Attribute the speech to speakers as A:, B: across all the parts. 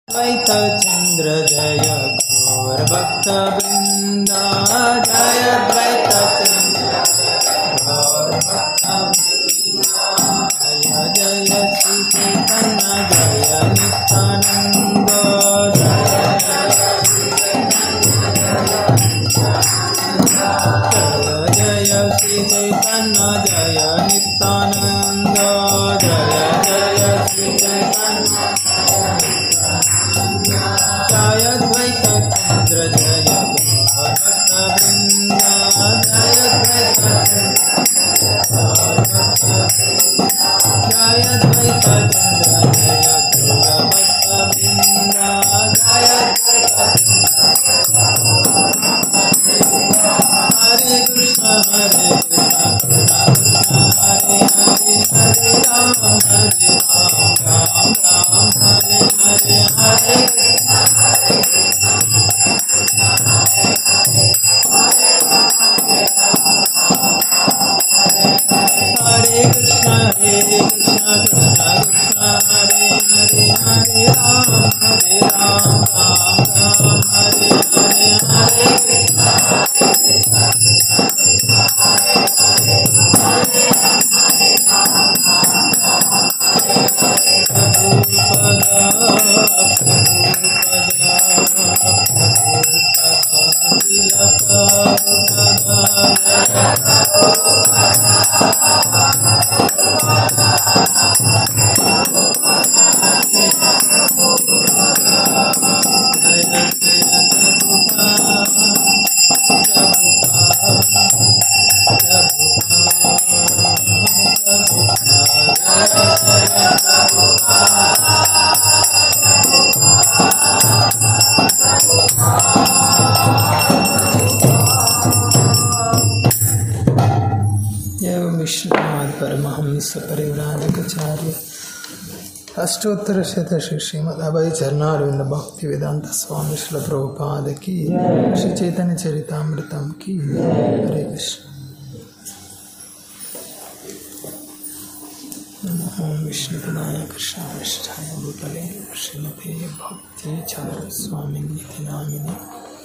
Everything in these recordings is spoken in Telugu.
A: द्वैत चन्द्र जय गौरभक्त वृन्दा जय द्वैत चन्द्र गौरभक्त जय जय श्री चैतन्य जय नित्यानन्द जय जय श्री चैतन्य जय नित्यानन्द जय जय श्री चैतन्य जय द्वैत चन्द्र जय भक्त वृन्द जय द्वैत जय द्वैत चन्द्र जय भक्त वृन्द जय द्वैत हरे कृष्ण हरे कृष्ण कृष्ण कृष्ण हरे हरे हरे राम हरे राम राम राम हरे हरे हरे हरे कृष्ण हरे कृष्ण कृष्ण कृष्ण हरे हरे हरे राम हरे राम राम राम हरे हरे हरे कृष्ण एवं विष्णुपाद परमहंस परिव्राजकाचार्य अष्टोत्तर शत श्री श्रीमद अभय चरणारविंद भक्ति वेदांत स्वामी श्री प्रभुपाद की श्री चैतन्य चरितामृतम की हरे कृष्ण नमो विष्णुपदाय कृष्णाष्टाय भूतले श्रीमते भक्ति चार स्वामी इति नामिने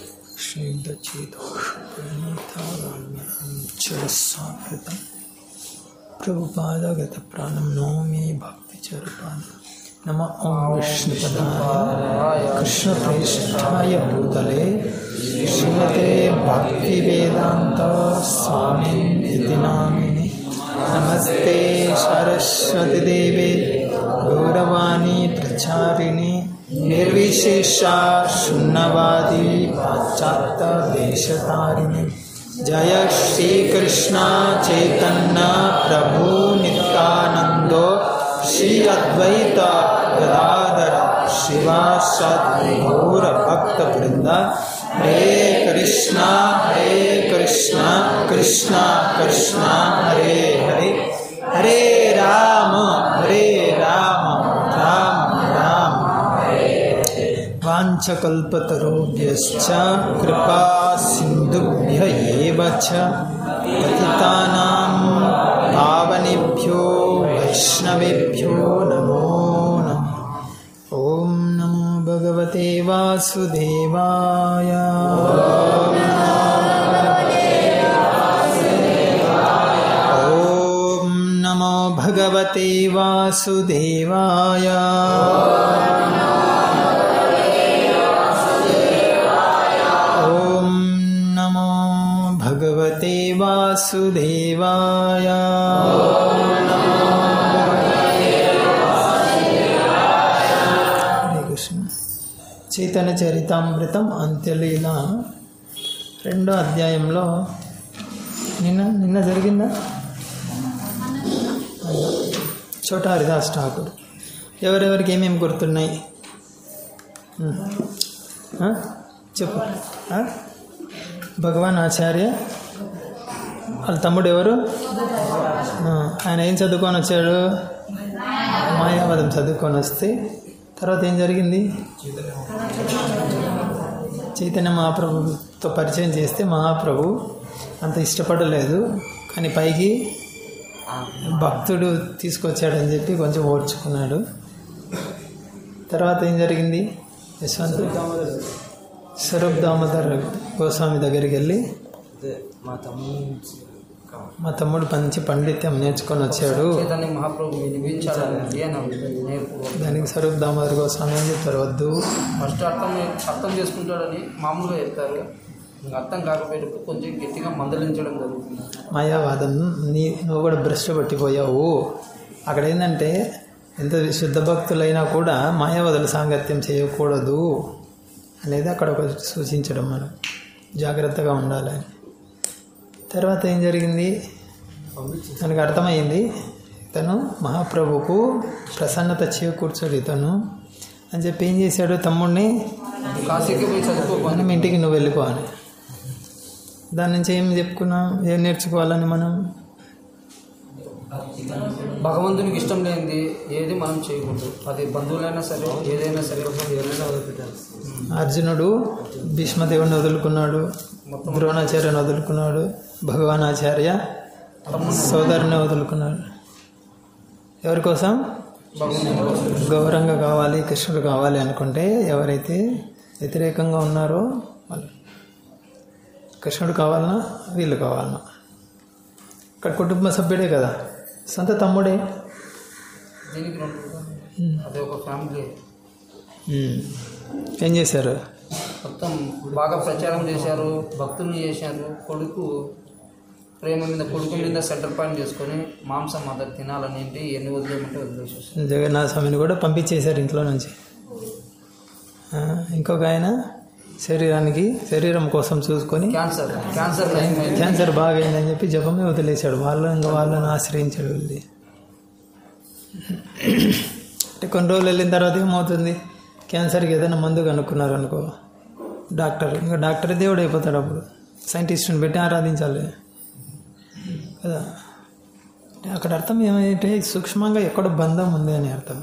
A: श्रीदचेतोषणीताराम्यं प्रभुपादगत प्राणं नौमि भक्तिचरुपाद नम ॐ विष्णुपदाय कृष्णप्रेष्ठाय भूतले श्रीमते भक्तिवेदान्त स्वामी इति नामिने नमस्ते सरस्वतीदेवे गौरवाणी प्रचारिणे निर्विशेषा शून्यवादी पाश्चात्यदेशतारिणे जय श्रीकृष्ण चैतन्य प्रभु नित्यानन्द श्री अद्वैत गदाधर शिवासादि गौर भक्त वृंद हरे कृष्ण हरे कृष्ण कृष्ण कृष्ण हरे हरे हरे राम हरे राम राम राम वाञ्छकल्पतरुभ्यश्च कृपा सिन्धुभ्य एव च पतितानां पावनेभ्यो वैष्णवेभ्यो नमो नमः ॐ नमो भगवते वासुदेवाय ॐ नमो भगवते वासुदेवाय ॐ नमो भगवते वासुदेवाय హరే కృష్ణ చైతన్య చరితామృతం అంత్యలీల రెండో అధ్యాయంలో నిన్న నిన్న జరిగిందా చోట హరిదాస్ ఠాకూర్ ఎవరెవరికి ఏమేమి గుర్తున్నాయి ఉమ్. ఆ? చెప్పు ఆ? భగవాన్ ఆచార్య వాళ్ళ తమ్ముడు ఎవరు ఆ, ఆయన ఏం చదువుకొని వచ్చాడు మాయావాదం చదువుకొని వస్తే తర్వాత ఏం జరిగింది చైతన్య మహాప్రభుతో పరిచయం చేస్తే మహాప్రభు అంత ఇష్టపడలేదు కానీ పైకి భక్తుడు తీసుకొచ్చాడని చెప్పి కొంచెం ఓర్చుకున్నాడు తర్వాత ఏం జరిగింది యశ్వంత్ స్వరూప్ దామోదర్ గోస్వామి దగ్గరికి వెళ్ళి
B: అదే మా తమ్ముని కావాలి.
A: మా తమ్ముడు మంచి పండిత్యం నేర్చుకొని వచ్చాడు
B: చైతన్య మహాప్రభు వినిపించాలండి అని నేర్పు
A: దానికి స్వరూప్ దామోదర్ గోస్వామి ఏం చెప్తారు వద్దు
B: ఫస్ట్ అర్థం అర్థం చేసుకుంటాడని మామూలుగా చెప్తారు ఇంకా అర్థం కాకపోయేటప్పుడు కొంచెం గట్టిగా మందలించడం జరుగుతుంది
A: మాయావాదం నీ నువ్వు కూడా భ్రష్ట పట్టిపోయావు అక్కడ ఏంటంటే ఎంత శుద్ధ భక్తులైనా కూడా మాయావాదుల సాంగత్యం చేయకూడదు అనేది అక్కడ ఒక సూచించడం మనం జాగ్రత్తగా ఉండాలని తర్వాత ఏం జరిగింది మనకు అర్థమైంది ఇతను మహాప్రభుకు ప్రసన్నత చేకూర్చాడు ఇతను అని చెప్పి ఏం చేశాడు తమ్ముడిని
B: కాశీకి పోయి చదువుకోవాలి
A: మనం ఇంటికి నువ్వు వెళ్ళిపో అని దాని నుంచి ఏం చెప్పుకున్నాం ఏం నేర్చుకోవాలని మనం
B: భగవంతునికి ఇష్టం లేనిది ఏది మనం చేయకూడదు అది బంధువులైనా సరే ఏదైనా సరే ఏదైనా వదిలిపెట్టాలి
A: అర్జునుడు భీష్మదేవుని వదులుకున్నాడు ద్రోణాచార్యని వదులుకున్నాడు భగవానాచార్య సోదరుని వదులుకున్నాడు ఎవరి కోసం గౌరవంగా కావాలి కృష్ణుడు కావాలి అనుకుంటే ఎవరైతే వ్యతిరేకంగా ఉన్నారో వాళ్ళు కృష్ణుడు కావాలన్నా వీళ్ళు కావాలన్నా ఇక్కడ కుటుంబ సభ్యుడే కదా సొంత తమ్ముడే
B: దీనికి రెండు అదే ఒక ఫ్యామిలీ
A: ఉమ్. ఏం చేశారు
B: మొత్తం బాగా ప్రచారం చేశారు భక్తుల్ని చేశారు కొడుకు ప్రేమ మీద కొడుకు మీద సెంటర్ పాయింట్ చేసుకొని మాంసం మదర్ తినాలని ఏంటి ఎన్ని వదిలేయమంటే వదిలేసేసి
A: జగన్నాథ స్వామిని కూడా పంపించేశారు ఇంట్లో నుంచి ఆ, ఇంకొక ఆయన శరీరానికి శరీరం కోసం చూసుకొని
B: క్యాన్సర్ క్యాన్సర్ నయమైంది.
A: క్యాన్సర్ బాగా అయిందని చెప్పి జపమే వదిలేశాడు వాళ్ళని ఇంకా వాళ్ళని ఆశ్రయించాడు వెళ్ళి అంటే కొన్ని రోజులు వెళ్ళిన తర్వాత ఏమవుతుంది క్యాన్సర్కి ఏదైనా మందు కనుక్కున్నారు అనుకో డాక్టర్ ఇంకా డాక్టర్ దేవుడు అయిపోతాడు అప్పుడు సైంటిస్ట్ని పెట్టి ఆరాధించాలి కదా అంటే అక్కడ అర్థం ఏమంటే సూక్ష్మంగా ఎక్కడో బంధం ఉంది అని అర్థం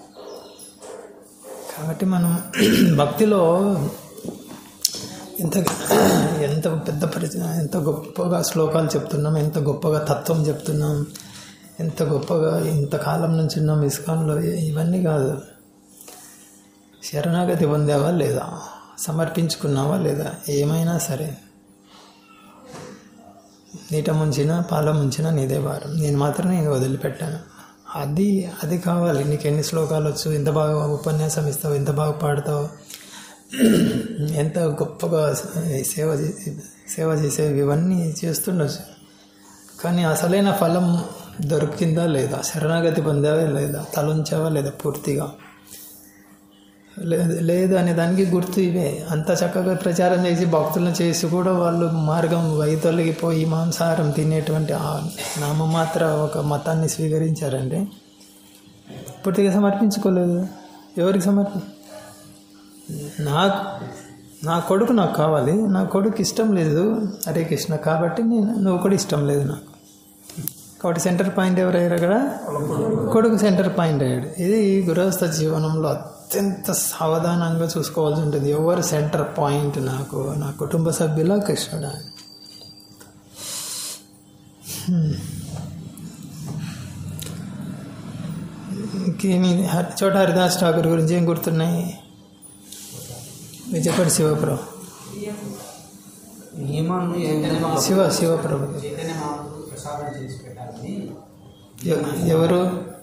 A: కాబట్టి మనం భక్తిలో ఎంత ఎంత పెద్ద పరిచయం ఎంత గొప్పగా శ్లోకాలు చెప్తున్నాం ఎంత గొప్పగా తత్వం చెప్తున్నాం ఎంత గొప్పగా ఇంతకాలం నుంచి ఉన్నాం ఇస్కాన్లో ఇవన్నీ కాదు శరణాగతి పొందావా లేదా సమర్పించుకున్నావా లేదా ఏమైనా సరే నీట ముంచినా పాల ముంచినా నీదే భారం నేను మాత్రం నేను వదిలిపెట్టాను అది అది కావాలి నీకు ఎన్ని శ్లోకాలు వచ్చు ఎంత బాగా ఉపన్యాసం ఇస్తావు ఎంత బాగా పాడతావు ఎంత గొప్పగా సేవ చేసి సేవ చేసేవి ఇవన్నీ చేస్తుండొచ్చు కానీ అసలైన ఫలం దొరికిందా లేదా శరణాగతి పొందావా లేదా తలంచావా లేదా పూర్తిగా లేదు లేదు అనే దానికి గుర్తు ఇవే అంత చక్కగా ప్రచారం చేసి భక్తులను చేసి కూడా వాళ్ళు మార్గం వైతొలగిపోయి మాంసాహారం తినేటువంటి ఆ నామమాత్ర ఒక మతాన్ని స్వీకరించారంటే పూర్తిగా సమర్పించుకోలేదు ఎవరికి సమర్పి నాకు నా కొడుకు నాకు కావాలి నా కొడుకు ఇష్టం లేదు హరే కృష్ణ కాబట్టి నేను నువ్వు కూడా ఇష్టం లేదు నాకు కాబట్టి సెంటర్ పాయింట్ ఎవరయ్యారు అక్కడ కొడుకు సెంటర్ పాయింట్ అయ్యాడు ఇది గృహస్థ జీవనంలో అత్యంత సావధానంగా చూసుకోవాల్సి ఉంటుంది ఎవరు సెంటర్ పాయింట్ నాకు నా కుటుంబ సభ్యుల కృష్ణుడా అని. హ్మ్. ఇంకేమి హరి- చోట హరిదాస్ ఠాకూర్ గురించి ఏం గుర్తున్నాయి విజయపడి శివప్రభు
B: నియమాన్ని ఏ విధంగా
A: శివ శివప్రభు ఎ- ఎవరు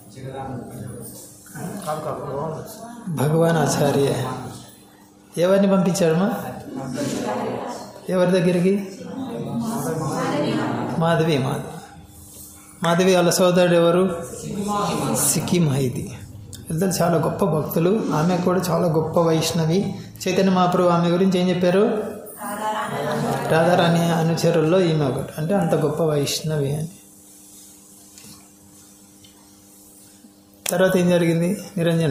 B: కాదు కాదు
A: భగవాన్ ఆచార్య ఎవరిని పంపించాడమ్మా ఎవరి దగ్గరికి మాధవి మాధవి మాధవి వాళ్ళ సోదరుడు ఎవరు సిక్కిం హైది ఇద్దరు చాలా గొప్ప భక్తులు ఆమె కూడా చాలా గొప్ప వైష్ణవి చైతన్య మహాప్రభు ఆమె గురించి ఏం చెప్పారు రాధారాణి అనుచరుల్లో ఈమె ఒకటి అంటే అంత గొప్ప వైష్ణవి అని తర్వాత ఏం జరిగింది నిరంజన్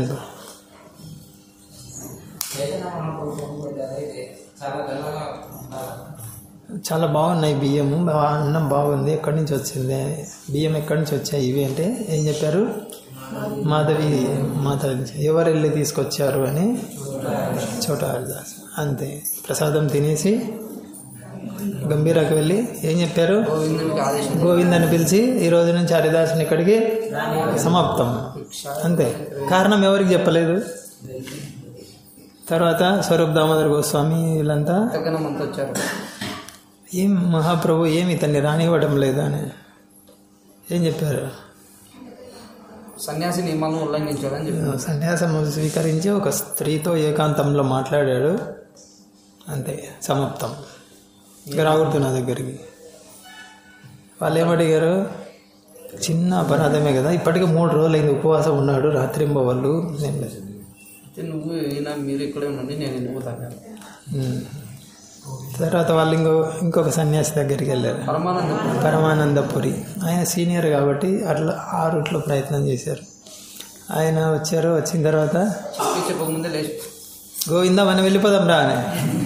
A: చాలా బాగున్నాయి బియ్యం బా- అన్నం బాగుంది ఎక్కడి నుంచి వచ్చింది బియ్యం ఎక్కడి నుంచి వచ్చాయి ఇవి అంటే ఏం చెప్పారు మాధవి మాధవి నుంచి. ఎవరు వెళ్ళి తీసుకొచ్చారు అని చోట హరిదాస్ అంతే ప్రసాదం తినేసి గంభీరాకి వెళ్ళి ఏం చెప్పారు
B: గోవిందునికి ఆదేశం
A: గోవిందని పిలిచి ఈ రోజు నుంచి హరిదాసుని ఇక్కడికి సమాప్తం అంతే కారణం ఎవరికి చెప్పలేదు తర్వాత స్వరూప్ దామోదర్ గోస్వామి వీళ్ళంతా
B: తగ్గన మంత వచ్చారు
A: ఏం మహాప్రభు ఏమి ఇతన్ని రానివ్వడం లేదా అని ఏం చెప్పారు
B: సన్యాసి నియమాలను ఉల్లంఘించాడని చెప్పి
A: సన్యాసం స్వీకరించి ఒక స్త్రీతో ఏకాంతంలో మాట్లాడాడు అంతే సమాప్తం ఇక రాకూడదు నా దగ్గరికి వాళ్ళు ఏమడిగారు చిన్న అపరాధమే కదా ఇప్పటికి మూడు రోజులు అయింది ఉపవాసం ఉన్నాడు రాత్రింబవళ్ళు ఏం లేదు
B: అయితే నువ్వు ఈయన మీరు ఇక్కడే ఉండండి నేను వెళ్ళిపోతాను
A: ఉమ్. తర్వాత వాళ్ళు ఇంకో ఇంకొక సన్యాసి దగ్గరికి వెళ్ళారు
B: పరమానంద
A: పరమానందపురి ఆయన సీనియర్ కాబట్టి అట్లా ఆ రూట్లో ప్రయత్నం చేశారు ఆయన వచ్చారు వచ్చిన తర్వాత
B: చెప్పి చెప్పకముందే లేచి
A: గోవిందా మనం వెళ్ళిపోదాం రా అని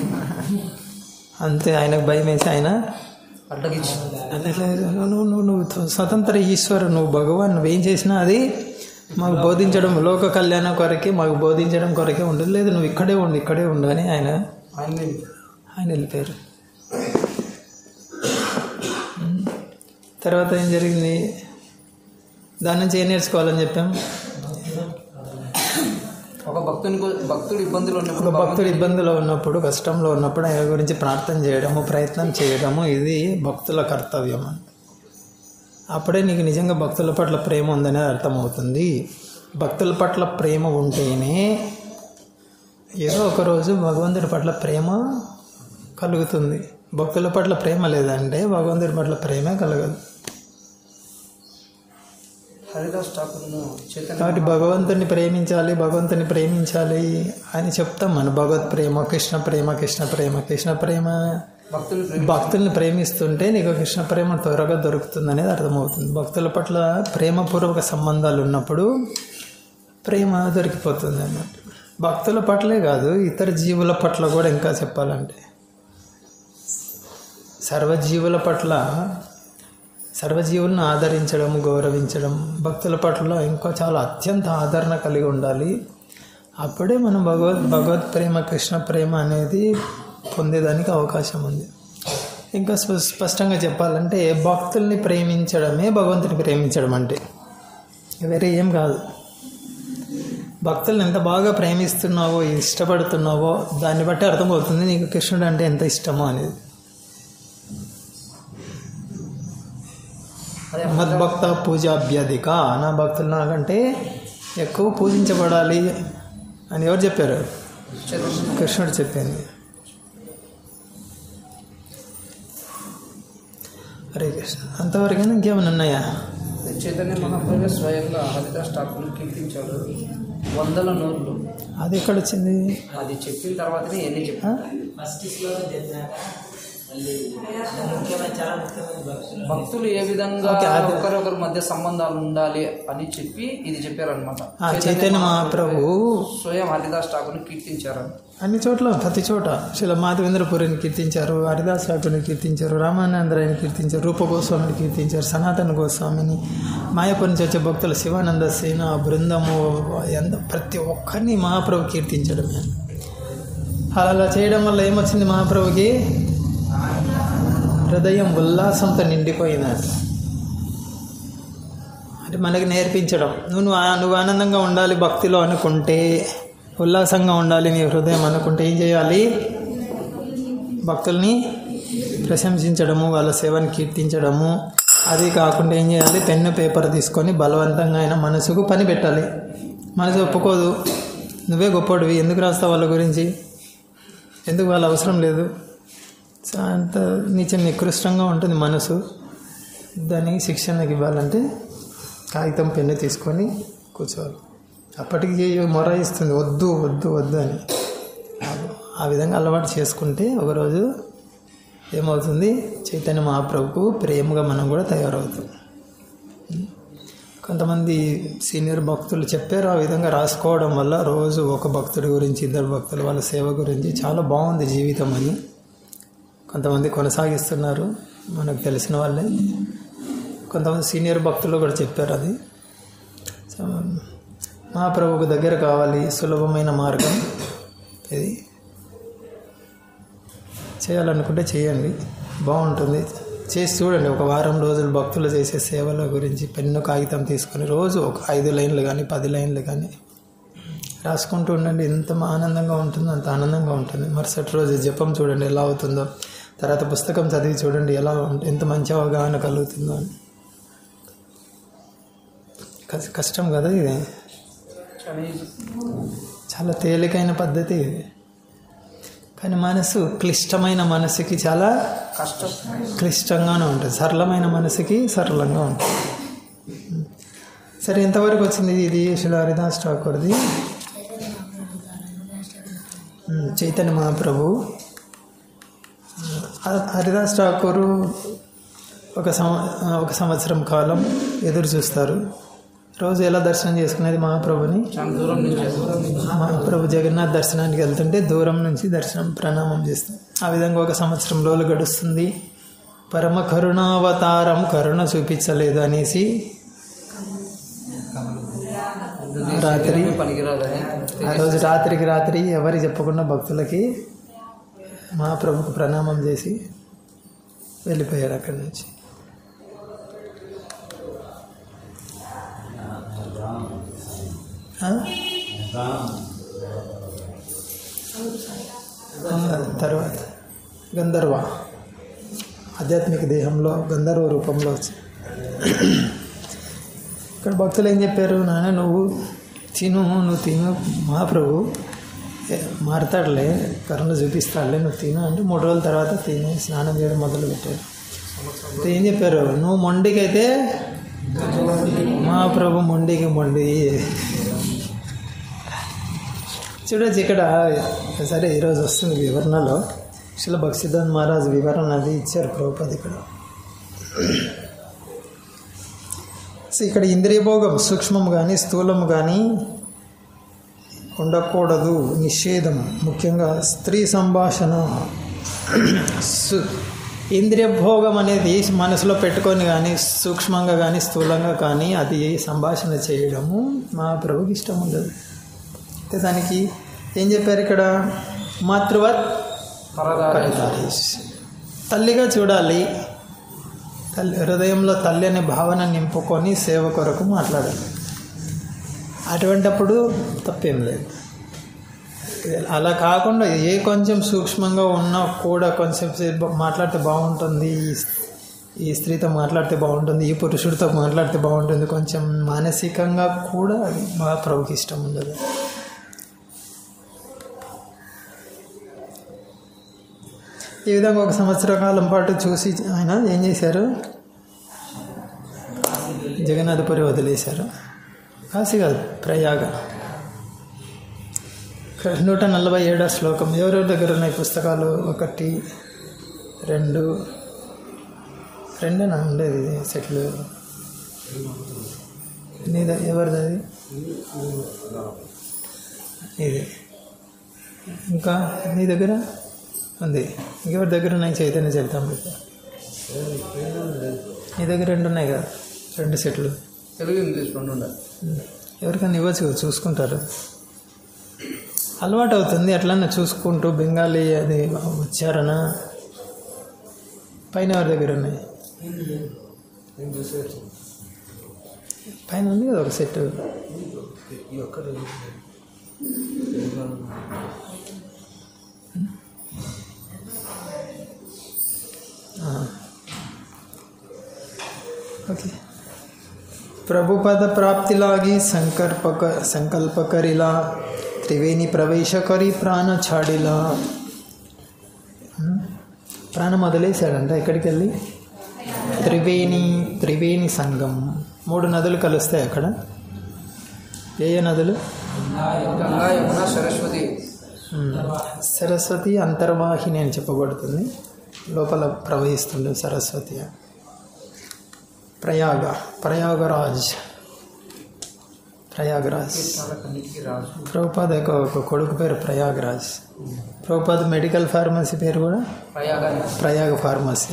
A: అంతే ఆయనకు భయం వేసి ఆయన
B: అడ్డగించి
A: "అట్లా నువ్వు నువ్వు నువ్వు స్వతంత్ర ఈశ్వరు నువ్వు భగవాన్ నువ్వేం చేసినా అది మాకు బోధించడం లోక కళ్యాణం కొరకే మాకు బోధించడం కొరకే ఉండదు లేదు నువ్వు ఇక్కడే ఉండు ఇక్కడే ఉండు అని ఆయన
B: ఆయన
A: ఆయన వెళ్ళిపోయారు ఉమ్. తర్వాత ఏం జరిగింది దాని నుంచి ఏం నేర్చుకోవాలని చెప్పాం
B: ఒక భక్తుని గు- భక్తుడు ఇబ్బందులు
A: ఒక
B: ఉన్నప్పుడు
A: భక్తుడు ఇబ్బందిలో ఉన్నప్పుడు కష్టంలో ఉన్నప్పుడు ఆయన గురించి ప్రార్థన చేయడము ప్రయత్నం చేయడము ఇది భక్తుల కర్తవ్యం అప్పుడే నీకు నిజంగా భక్తుల పట్ల ప్రేమ ఉందనేది అర్థమవుతుంది భక్తుల పట్ల ప్రేమ ఉంటేనే ఏదో ఒక రోజు భగవంతుడి పట్ల ప్రేమ కలుగుతుంది భక్తుల పట్ల ప్రేమ లేదంటే భగవంతుడి పట్ల ప్రేమే కలగదు
B: హరిదాస్ ఠాకూర్ను చైతన్య
A: కాబట్టి భగవంతుని ప్రేమించాలి భగవంతుని ప్రేమించాలి అని చెప్తాం మన భగవత్ ప్రేమ కృష్ణ ప్రేమ కృష్ణ ప్రేమ కృష్ణ ప్రేమ
B: భక్తులు ప్రేమ
A: భక్తుల్ని ప్రేమిస్తుంటే నీకు కృష్ణ ప్రేమ త్వరగా దొరుకుతుంది అనేది అర్థమవుతుంది భక్తుల పట్ల ప్రేమపూర్వక సంబంధాలు ఉన్నప్పుడు ప్రేమ దొరికిపోతుంది అన్నట్టు భక్తుల పట్లే కాదు ఇతర జీవుల పట్ల కూడా ఇంకా చెప్పాలంటే సర్వజీవుల పట్ల సర్వజీవులను ఆదరించడం గౌరవించడం భక్తుల పట్ల ఇంకా చాలా అత్యంత ఆదరణ కలిగి ఉండాలి అప్పుడే మనం భగవద్ భగవత్ ప్రేమ కృష్ణ ప్రేమ అనేది పొందేదానికి అవకాశం ఉంది ఇంకా స్ప- స్పష్టంగా చెప్పాలంటే భక్తుల్ని ప్రేమించడమే భగవంతుని ప్రేమించడం అంటే వేరే ఏం కాదు భక్తులను ఎంత బాగా ప్రేమిస్తున్నావో ఇష్టపడుతున్నావో దాన్ని బట్టి అర్థమవుతుంది నీకు కృష్ణుడు అంటే ఎంత ఇష్టమో అనేది
B: అదే
A: మద్భక్త పూజాభ్యధిక నా భక్తులు నాకంటే ఎక్కువ పూజించబడాలి అని ఎవరు చెప్పారు
B: చైతన్య
A: కృష్ణుడు చెప్పింది హరే కృష్ణ అంతవరకు ఇంకేమైనా ఉన్నాయా
B: చైతన్య మహాప్రభు స్వయంగా హరిదాస్ ఠాకూర్ని కీర్తించాడు వందల నోట్లు
A: అది ఎక్కడ వచ్చింది
B: అది చెప్పిన తర్వాతనే ఎన్ని
A: ఆ?
B: చెప్పాను భక్తులు ఏ విధంగా
A: ఓకే, అది-
B: ఒకరొకరి మధ్య సంబంధాలు ఉండాలి అని చెప్పి ఇది చెప్పారనమాట
A: ఆ చైతన్య మహాప్రభు
B: స్వయం హరిదాస్ ఠాకూర్ని కీర్తించారు
A: అన్ని చోట్ల ప్రతి చోట శిల మాధవేంద్రపురిని కీర్తించారు హరిదాస్ ఠాకూర్ని కీర్తించారు రామానందరాయని కీర్తించారు రూప గోస్వామిని కీర్తించారు సనాతన గోస్వామిని మాయాపూర్ నుంచి వచ్చే భక్తులు శివానంద సేన బృందము ఎంత ప్రతి ఒక్కరిని మహాప్రభు కీర్తించడమే అలా అలా చేయడం వల్ల ఏమొచ్చింది మహాప్రభుకి హృదయం ఉల్లాసంతో నిండిపోయినట్టు అంటే మనకి నేర్పించడం నువ్వు నువ్వు ఆ- నువ్వు ఆనందంగా ఉండాలి భక్తిలో అనుకుంటే ఉల్లాసంగా ఉండాలి నీ హృదయం అనుకుంటే ఏం చేయాలి భక్తుల్ని ప్రశంసించడము వాళ్ళ సేవని కీర్తించడము అది కాకుండా ఏం చేయాలి పెన్ను పేపర్ తీసుకొని బలవంతంగా అయినా మనసుకు పని పెట్టాలి మనసు ఒప్పుకోదు నువ్వే గొప్పడివి ఎందుకు రాస్తావు వాళ్ళ గురించి ఎందుకు వాళ్ళ అవసరం లేదు సో అంత నీచ నికృష్టంగా ఉంటుంది మనసు దానికి శిక్షణకి ఇవ్వాలంటే కాగితం పెన్ను తీసుకొని కూర్చోవాలి అప్పటికి మొర ఇస్తుంది వద్దు వద్దు వద్దు అని ఆ విధంగా అలవాటు చేసుకుంటే ఒకరోజు ఏమవుతుంది చైతన్య మహాప్రభుకు ప్రేమగా మనం కూడా తయారవుతాం కొంతమంది సీనియర్ భక్తులు చెప్పారు ఆ విధంగా రాసుకోవడం వల్ల రోజు ఒక భక్తుడి గురించి ఇద్దరు భక్తులు వాళ్ళ సేవ గురించి చాలా బాగుంది జీవితం అని కొంతమంది కొనసాగిస్తున్నారు మనకు తెలిసిన వాళ్ళే కొంతమంది సీనియర్ భక్తులు కూడా చెప్పారు అది సో మహాప్రభుకు దగ్గర కావాలి సులభమైన మార్గం ఇది చేయాలనుకుంటే చేయండి బాగుంటుంది చేసి చూడండి ఒక వారం రోజులు భక్తులు చేసే సేవల గురించి పెన్ను కాగితం తీసుకొని రోజు ఒక ఐదు లైన్లు కానీ పది లైన్లు కానీ రాసుకుంటూ ఉండండి ఎంత ఆనందంగా ఉంటుందో అంత ఆనందంగా ఉంటుంది మరుసటి రోజు జపం చూడండి ఎలా అవుతుందో తర్వాత పుస్తకం చదివి చూడండి ఎలా ఉం- ఎంత మంచి అవగాహన కలుగుతుందో అని కస్- కష్టం కదా ఇది
B: చాలా easy.
A: చాలా తేలికైన పద్ధతి ఇది కానీ మనసు క్లిష్టమైన మనసుకి చాలా
B: కష్టం
A: క్లిష్టంగానే ఉంటుంది సరళమైన మనసుకి సరళంగా ఉంటుంది సరే ఎంతవరకు వచ్చింది ఇది శిల హరిదాస్ ఠాకూర్ది ఉమ్, చైతన్య మహాప్రభు హ- హరిదాస్ ఠాకూరు ఒక సంవ ఒక సంవత్సరం కాలం ఎదురు చూస్తారు రోజు ఎలా దర్శనం చేసుకునేది మహాప్రభుని
B: చాలా దూరం నుంచి దూరం నుంచి
A: మహాప్రభు జగన్నాథ్ దర్శనానికి వెళ్తుంటే దూరం నుంచి దర్శనం ప్రణామం చేస్తాం ఆ విధంగా ఒక సంవత్సరం రోజులు గడుస్తుంది పరమ కరుణావతారం కరుణ చూపించలేదు అనేసి రాత్రి
B: పనికిరాదని
A: ఆ రోజు రాత్రికి రాత్రి ఎవరి చెప్పకుండా భక్తులకి మహాప్రభుకు ప్రణామం చేసి వెళ్ళిపోయారు అక్కడి నుంచి ఆ? ఆ, తర్వాత గంధర్వ ఆధ్యాత్మిక దేహంలో గంధర్వ రూపంలో వచ్చి ఇక్కడ భక్తులు ఏం చెప్పారు నాన్న నువ్వు తిను నువ్వు తిను మహాప్రభు ఏ, మారతాడులే కరుణ చూపిస్తాడులే నువ్వు తిను అంటే మూడు రోజుల తర్వాత తిని స్నానం చేయడం మొదలు పెట్టారు అయితే ఏం చెప్పారు నువ్వు మొండికైతే మహాప్రభు మొండికి మొండి చూడొచ్చు ఇక్కడ సరే ఈరోజు వస్తుంది వివరణలో శిల భక్సిద్ధాంత్ మహారాజ్ వివరణ అది ఇచ్చారు ప్రభుపది ఇక్కడ సో ఇక్కడ ఇంద్రియ భోగం సూక్ష్మం కానీ స్థూలం కానీ ఉండకూడదు నిషేధం ముఖ్యంగా స్త్రీ సంభాషణ సు- ఇంద్రియ భోగం అనేది మనసులో పెట్టుకొని కానీ సూక్ష్మంగా కానీ స్థూలంగా కానీ అది సంభాషణ చేయడము మా ప్రభుకి ఇష్టం ఉండదు అయితే దానికి ఏం చెప్పారు ఇక్కడ మాతృవత్
B: పరదారి
A: పరితారేష్ తల్లిగా చూడాలి తల్లి హృదయంలో తల్లి అనే భావన నింపుకొని సేవ కొరకు మాట్లాడాలి అటువంటప్పుడు తప్పేం లేదు అలా కాకుండా ఏ కొంచెం సూక్ష్మంగా ఉన్నా కూడా కొంచెం సేపు మాట్లాడితే బాగుంటుంది ఈ ఈ స్త్రీతో మాట్లాడితే బాగుంటుంది ఈ పురుషుడితో మాట్లాడితే బాగుంటుంది కొంచెం మానసికంగా కూడా అది మా ప్రభుకి ఇష్టం ఉండదు ఈ విధంగా ఒక సంవత్సర కాలం పాటు చూసి ఆయన ఏం చేశారు జగన్నాథపురి వదిలేశారు కాశీ కాదు ప్రయాగ ఇక్కడ నూట నలభై ఏడో శ్లోకం ఎవరెవరి దగ్గర ఉన్నాయి పుస్తకాలు ఒకటి రెండు రెండేనా ఉండేది ఇది సెట్లు నీ ద- ఎవరిది అది ఇది ఇంకా నీ దగ్గర ఉంది ఇంకెవరి దగ్గర ఉన్నాయి చైతన్య చెప్తాం నీ దగ్గర రెండు ఉన్నాయి కదా రెండు సెట్లు
B: తెలుగు ఇంగ్లీష్ రెండు ఉండాలి
A: ఎవరికైనా ఇవ్వచ్చు కదా, చూసుకుంటారు అలవాటు అవుతుంది అట్లనే చూసుకుంటూ బెంగాలీ అది ఉచ్చారణ పైన ఎవరి దగ్గర ఉన్నాయి పైన ఉంది కదా ఒక సెట్ ఆ. ఓకే પ્રભુપદ પ્રાપ્તિ લાગી સંકલ્પ સંકલ્પ કરેલા ત્રિવેણી પ્રવેશ કરી ప్రాణ ఛాడిలా ప్రాణం వదిలేశాడంట ఎక్కడికి వెళ్ళి త్రివేణి త్రివేణి సంగం మూడు నదులు కలుస్తాయి అక్కడ ఏ ఏ నదులు
B: గంగా యమున సరస్వతి
A: ఉమ్. సరస్వతి అంతర్వాహిని అని చెప్పబడుతుంది లోపల ప్రవహిస్తుంది సరస్వతి ప్రయాగ ప్రయాగరాజ్ ప్రయాగరాజ్
B: చాలా కన్నిటికి రాజు
A: ప్రభుపాద్ యొక్క ఒక కొడుకు పేరు ప్రయాగరాజ్ ప్రభుపాద్ మెడికల్ ఫార్మసీ పేరు కూడా
B: ప్రయాగాన్ని
A: ప్రయాగ ఫార్మసీ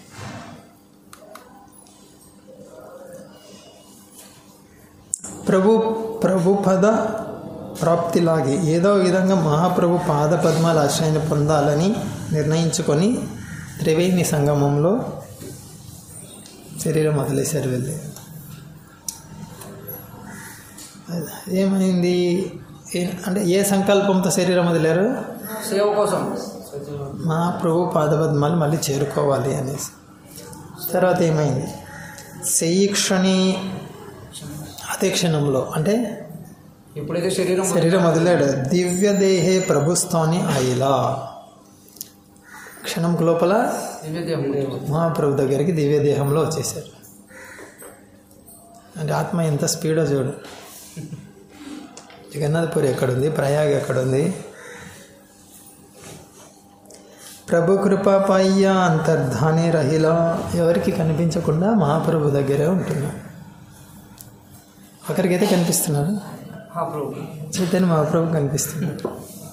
A: ప్రభు ప్రభుపద ప్రాప్తిలాగి ఏదో విధంగా మహాప్రభు పాద పద్మాల ఆశ్రయాన్ని పొందాలని నిర్ణయించుకొని త్రివేణి సంగమంలో శరీరం వదిలేశారు వెళ్ళి ఏమైంది ఏ- అంటే ఏ సంకల్పంతో శరీరం వదిలేరు
B: సేవ కోసం
A: మా ప్రభు పాదపద్మాలు మళ్ళీ చేరుకోవాలి అనేసి తర్వాత ఏమైంది శయీక్షణి అదే క్షణంలో అంటే
B: ఎప్పుడైతే శరీరం
A: శరీరం వదిలాడు దివ్యదేహే ప్రభుస్థాని అయిలా క్షణం లోపల
B: దివ్యదేహం
A: మహాప్రభు దగ్గరికి దివ్యదేహంలో వచ్చేసారు అంటే ఆత్మ ఎంత స్పీడో చూడు జగన్నాథపురి ఎక్కడుంది ప్రయాగ్ ఎక్కడుంది ప్రభు కృపపయ్య అంతర్ధాని రహిల ఎవరికి కనిపించకుండా మహాప్రభు దగ్గరే ఉంటున్నాడు ఒకరికైతే కనిపిస్తున్నారు
B: హా ప్రభు
A: చైతన్య మహాప్రభు కనిపిస్తున్నాడు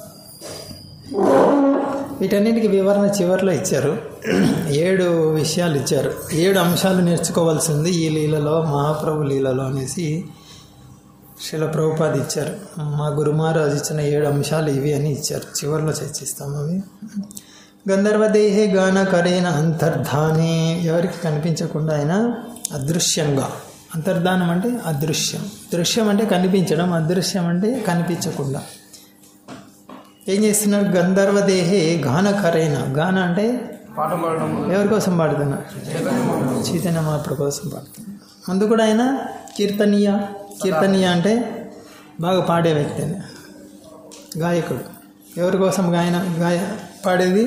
A: వీటన్నిటికి వివరణ చివరిలో ఇచ్చారు ఏడు విషయాలు ఇచ్చారు ఏడు అంశాలు నేర్చుకోవాల్సింది ఈ లీలలో మహాప్రభు లీలలో అనేసి శిల ప్రభుపాద ఇచ్చారు మా గురు మహారాజు ఇచ్చిన ఏడు అంశాలు ఇవి అని ఇచ్చారు చివరిలో చర్చిస్తాం అవి గంధర్వదేహే గాన కరేన అంతర్ధానే ఎవరికి కనిపించకుండా ఆయన అదృశ్యంగా అంతర్ధానం అంటే అదృశ్యం దృశ్యం అంటే కనిపించడం అదృశ్యం అంటే కనిపించకుండా ఏం చేస్తున్నారు గంధర్వదేహే గాన కరేన గాన అంటే
B: పాఠం పాడడం
A: ఎవరి కోసం పాడుతున్నారు
B: చైతన్య
A: చైతన్య మహాప్రభు కోసం పాడుతున్నారు ముందు కూడా ఆయన కీర్తనీయ కీర్తనీయ అంటే బాగా పాడే వ్యక్తి అని గాయకుడు ఎవరి కోసం గాయన గాయ పాడేది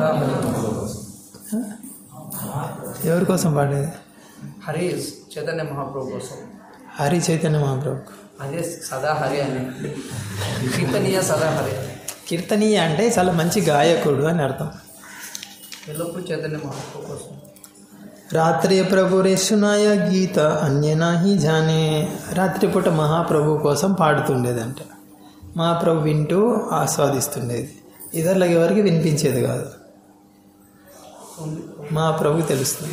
A: ఎవరి కోసం పాడేది
B: హరి చైతన్య మహాప్రభు కోసం
A: హరి చైతన్య మహాప్రభు
B: అదే సదా హరి అని కీర్తనీయ సదా హరి
A: కీర్తనీయ అంటే చాలా మంచి గాయకుడు అని అర్థం
B: ఎల్లప్పుడూ చైతన్య మహాప్రభు కోసం
A: రాత్రి ప్రభురేషునాయ గీత అన్యనాహి జానే రాత్రిపూట మహాప్రభు కోసం పాడుతుండేదంట మహాప్రభు వింటూ ఆస్వాదిస్తుండేది ఇతరులకు ఎవరికి వినిపించేది కాదు మహాప్రభుకి తెలుస్తుంది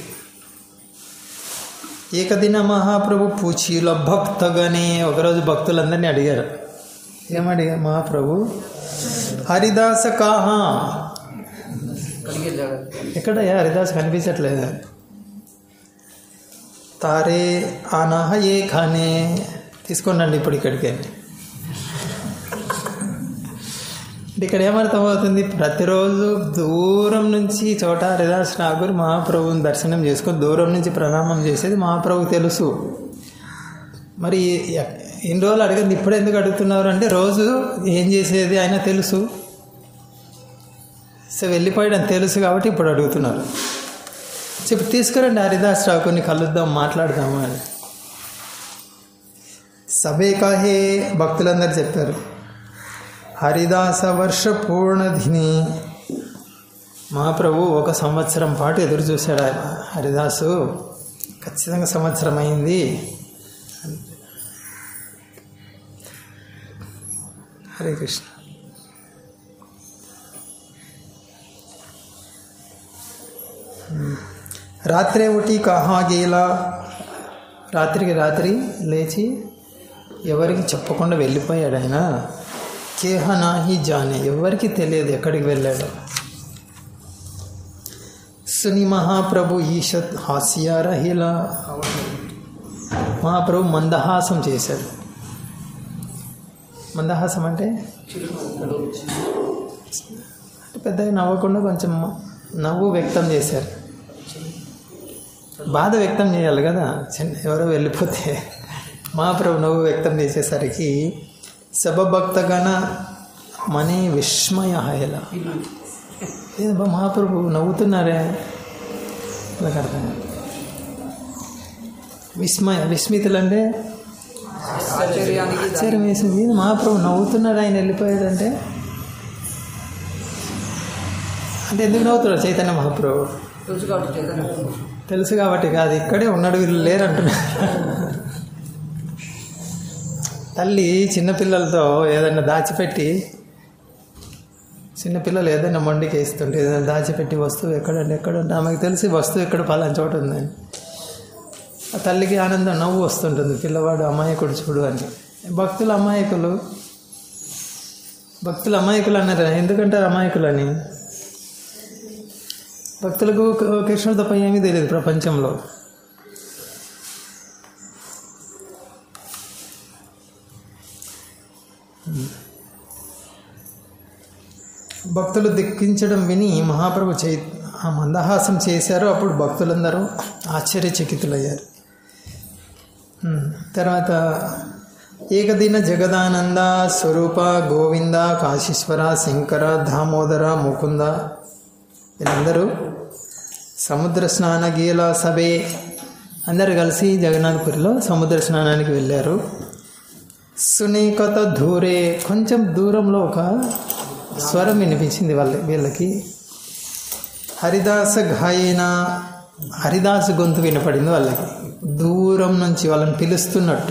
A: ఏకదిన మహాప్రభు పూచీలో భక్తగానే ఒకరోజు భక్తులందరినీ అడిగారు ఏమడిగారు మహాప్రభు హరిదాస కాహా
B: కలిగే జాగ్రత్త
A: ఎక్కడ హరిదాస్ కనిపించట్లేదు తారే ఆనాహ ఏ ఖానే తీసుకోండి ఇప్పుడు ఇక్కడికి అంటే ఇక్కడ ఏమర్థమవుతుంది ప్రతిరోజు దూరం నుంచి చోట హరిదాస్ ఠాగూర్ మహాప్రభుని దర్శనం చేసుకొని దూరం నుంచి ప్రణామం చేసేది మహాప్రభు తెలుసు మరి ఎ- ఇన్ని రోజులు అడగండి ఇప్పుడు ఎందుకు అడుగుతున్నారు అంటే రోజు ఏం చేసేది ఆయన తెలుసు సో వెళ్ళిపోయడం తెలుసు కాబట్టి ఇప్పుడు అడుగుతున్నారు చెప్పి తీసుకురండి హరిదాస్ ఠాకూర్ని కలుద్దాం మాట్లాడదాము అని సభే కాహే భక్తులందరూ చెప్పారు హరిదాస వర్ష పూర్ణధిని మహాప్రభు ఒక సంవత్సరం పాటు ఎదురు చూశాడు ఆయన హరిదాసు ఖచ్చితంగా సంవత్సరం అయింది హరే కృష్ణ రాత్రే ఒకటి కహా గేలా రాత్రికి రాత్రి లేచి ఎవరికి చెప్పకుండా వెళ్ళిపోయాడు ఆయన కేహ నాహి జానే ఎవరికి తెలియదు ఎక్కడికి వెళ్ళాడు సుని మహాప్రభు ఈషత్ హాస్య రహిల మహాప్రభు మందహాసం చేశాడు మందహాసం అంటే అంటే పెద్దగా నవ్వకుండా కొంచెం నవ్వు వ్యక్తం చేశారు బాధ వ్యక్తం చేయాలి కదా చిన్న ఎవరో వెళ్ళిపోతే మహాప్రభు నవ్వు వ్యక్తం చేసేసరికి సభభక్తగణ మనీ విస్మయ హయల ఏదో మహాప్రభు నవ్వుతున్నారే నాకు అర్థం కాదు. విస్మయ విస్మితులు అంటే
B: ఆశ్చర్యానికి
A: ఆశ్చర్యం వేసింది ఏంది మహాప్రభు నవ్వుతున్నాడు ఆయన వెళ్ళిపోయాడంటే అంటే ఎందుకు నవ్వుతున్నాడు చైతన్య మహాప్రభు
B: తెలుసు కాబట్టి చైతన్య
A: తెలుసు కాబట్టి కాదు ఇక్కడే ఉన్నాడు వీళ్ళు లేరు అంటున్నారు తల్లి చిన్నపిల్లలతో ఏదైనా దాచిపెట్టి చిన్నపిల్లలు ఏదైనా మొండికి వేస్తుంటే ఏదైనా దాచిపెట్టి వస్తువు ఎక్కడంటే ఎక్కడంటే ఆమెకు తెలిసి వస్తువు ఎక్కడ పలాని చోట ఉందని ఆ తల్లికి ఆనందం నవ్వు వస్తుంటుంది పిల్లవాడు అమాయకుడు చూడు అని భక్తులు అమాయకులు భక్తులు అమాయకులు అన్నారు ఎందుకంటారు అమాయకులు అని భక్తులకు క- కృష్ణుడు తప్ప ఏమీ తెలియదు ప్రపంచంలో భక్తులు దిక్కించడం విని మహాప్రభు చై ఆ మందహాసం చేశారు అప్పుడు భక్తులందరూ ఆశ్చర్యచకితులయ్యారు ఉమ్, తర్వాత ఏకదిన జగదానంద స్వరూప గోవింద కాశీశ్వర శంకర దామోదర ముకుంద వీళ్ళందరూ సముద్ర స్నాన గీల సభే అందరు కలిసి జగన్నాథపురిలో సముద్ర స్నానానికి వెళ్ళారు సునీకత దూరే కొంచెం దూరంలో ఒక స్వరం వినిపించింది వాళ్ళ వీళ్ళకి హరిదాస గాయన హరిదాసు గొంతు వినపడింది వాళ్ళకి దూరం నుంచి వాళ్ళని పిలుస్తున్నట్టు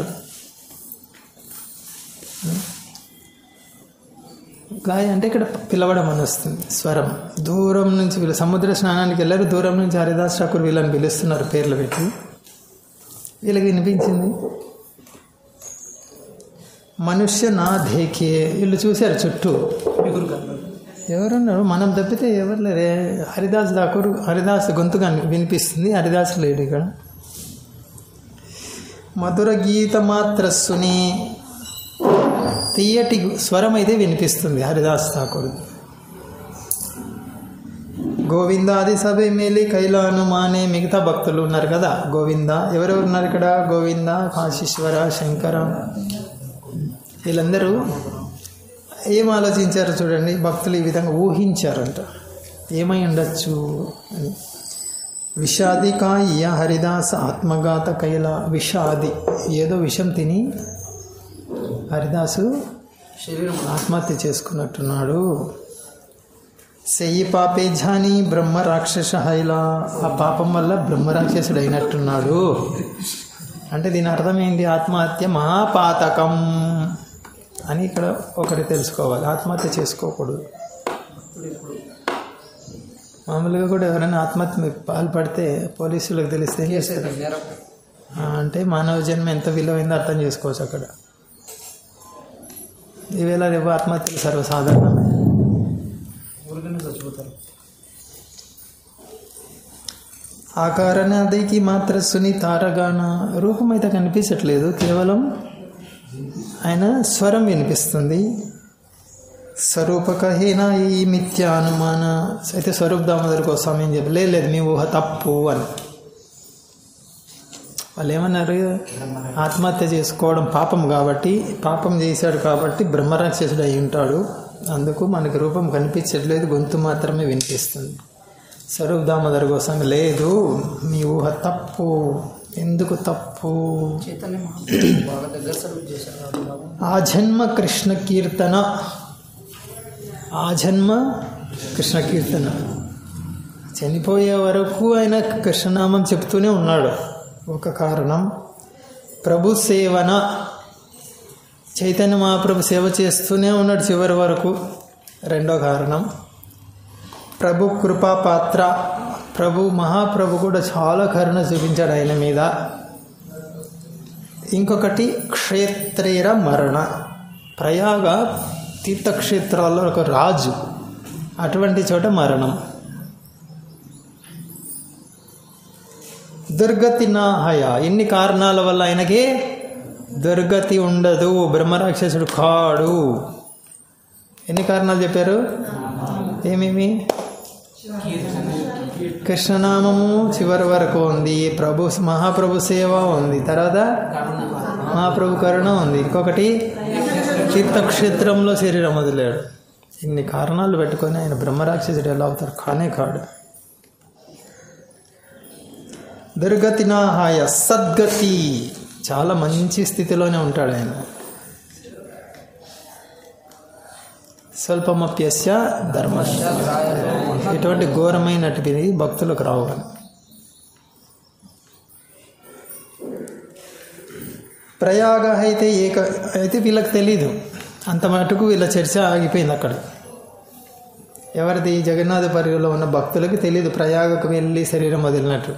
A: గాయ అంటే ఇక్కడ పిలవడం అని వస్తుంది స్వరం దూరం నుంచి వీళ్ళు సముద్ర స్నానానికి వెళ్ళారు దూరం నుంచి హరిదాస్ ఠాకూర్ వీళ్ళని పిలుస్తున్నారు పేర్లు పెట్టి వీళ్ళకి వినిపించింది మనుష్య నా దేకే వీళ్ళు చూశారు చుట్టూ ఎవరున్నారు మనం తప్పితే ఎవరు లేరే హరిదాస్ ఠాకూర్ హరిదాస్ గొంతుగా వినిపిస్తుంది హరిదాస్ లేడు ఇక్కడ మధుర గీత మాత్రస్సుని తీయటి స్వరం అయితే వినిపిస్తుంది హరిదాస్ ఠాకూర్ గోవిందాది సభ మేలి కైలాను మానే మిగతా భక్తులు ఉన్నారు కదా గోవింద ఎవరెవరు ఉన్నారు ఇక్కడ గోవింద కాశీశ్వర శంకర వీళ్ళందరూ ఏం ఆలోచించారు చూడండి భక్తులు ఈ విధంగా ఊహించారంట ఏమై ఉండొచ్చు అని విషాది కాయ హరిదాస్ ఆత్మఘాత కైల విషాది ఏదో విషం తిని హరిదాసు
B: శరీరం
A: ఆత్మహత్య చేసుకున్నట్టున్నాడు సెయ్యి పాపే జాని బ్రహ్మ రాక్షస హైలా ఆ పాపం వల్ల బ్రహ్మ రాక్షసుడు అయినట్టున్నాడు అంటే దీని అర్థం ఏంటి ఆత్మహత్య మహాపాతకం అని ఇక్కడ ఒకటి తెలుసుకోవాలి ఆత్మహత్య చేసుకోకూడదు మామూలుగా కూడా ఎవరైనా ఆత్మహత్య పాల్పడితే పోలీసులకు తెలిస్తే ఏం చేస్తారు
B: నేరం
A: ఆ, అంటే మానవ జన్మ ఎంత విలువైందో అర్థం చేసుకోవచ్చు అక్కడ ఈవేళ రేపు ఆత్మహత్యలు సర్వసాధారణమే
B: ఊరికనే చచ్చిపోతారు
A: ఆకారనాదికి మాత్ర సుని తారగాన రూపం అయితే కనిపించట్లేదు కేవలం ఆయన స్వరం వినిపిస్తుంది స్వరూపకహీన ఈ మిథ్య అనుమాన అయితే స్వరూప్ దామోదర్ కోసం ఏం చెప్పి లేదు లేదు మీ ఊహ తప్పు అని వాళ్ళు ఏమన్నారు ఆత్మహత్య చేసుకోవడం పాపం కాబట్టి పాపం చేశాడు కాబట్టి బ్రహ్మరాక్షసుడు అయి ఉంటాడు అందుకు మనకి రూపం కనిపించట్లేదు గొంతు మాత్రమే వినిపిస్తుంది స్వరూప్ దామోదర్ కోసం లేదు మీ ఊహ తప్పు ఎందుకు తప్పు
B: చైతన్య మహాప్రభు బాగా దగ్గర సర్వీస్ చేశారు కాబట్టి బాబు
A: ఆ జన్మ కృష్ణ కీర్తన ఆ జన్మ కృష్ణ కీర్తన చనిపోయే వరకు ఆయన కృష్ణనామం చెప్తూనే ఉన్నాడు ఒక కారణం ప్రభు సేవన చైతన్య మహాప్రభు సేవ చేస్తూనే ఉన్నాడు చివరి వరకు రెండో కారణం ప్రభు కృపా పాత్ర ప్రభు మహాప్రభు కూడా చాలా కరుణ చూపించాడు ఆయన మీద ఇంకొకటి క్షేత్రేర మరణ ప్రయాగ తీర్థక్షేత్రాల్లో ఒక రాజు అటువంటి చోట మరణం దుర్గతి నా హయ ఇన్ని కారణాల వల్ల ఆయనకి దుర్గతి ఉండదు బ్రహ్మరాక్షసుడు కాడు ఎన్ని కారణాలు చెప్పారు ఏమేమి కృష్ణనామము చివరి వరకు ఉంది ప్రభు మహాప్రభు సేవ ఉంది తర్వాత మహాప్రభు కరుణ ఉంది ఇంకొకటి తీర్థక్షేత్రంలో శరీరం వదిలాడు ఇన్ని కారణాలు పెట్టుకొని ఆయన బ్రహ్మరాక్షసుడు ఎలా అవుతారు కానే కాడు దుర్గతి నాహాయ సద్గతి చాలా మంచి స్థితిలోనే ఉంటాడు ఆయన స్వల్పమప్యస్య ధర్మస్య ఇటువంటి ఘోరమైనటివి భక్తులకు రావు అని ప్రయాగ అయితే ఏక అయితే వీళ్ళకి తెలీదు అంత మటుకు వీళ్ళ చర్చ ఆగిపోయింది అక్కడ ఎవరిది జగన్నాథ పరిలో ఉన్న భక్తులకి తెలియదు ప్రయాగకు వెళ్ళి శరీరం వదిలినట్టు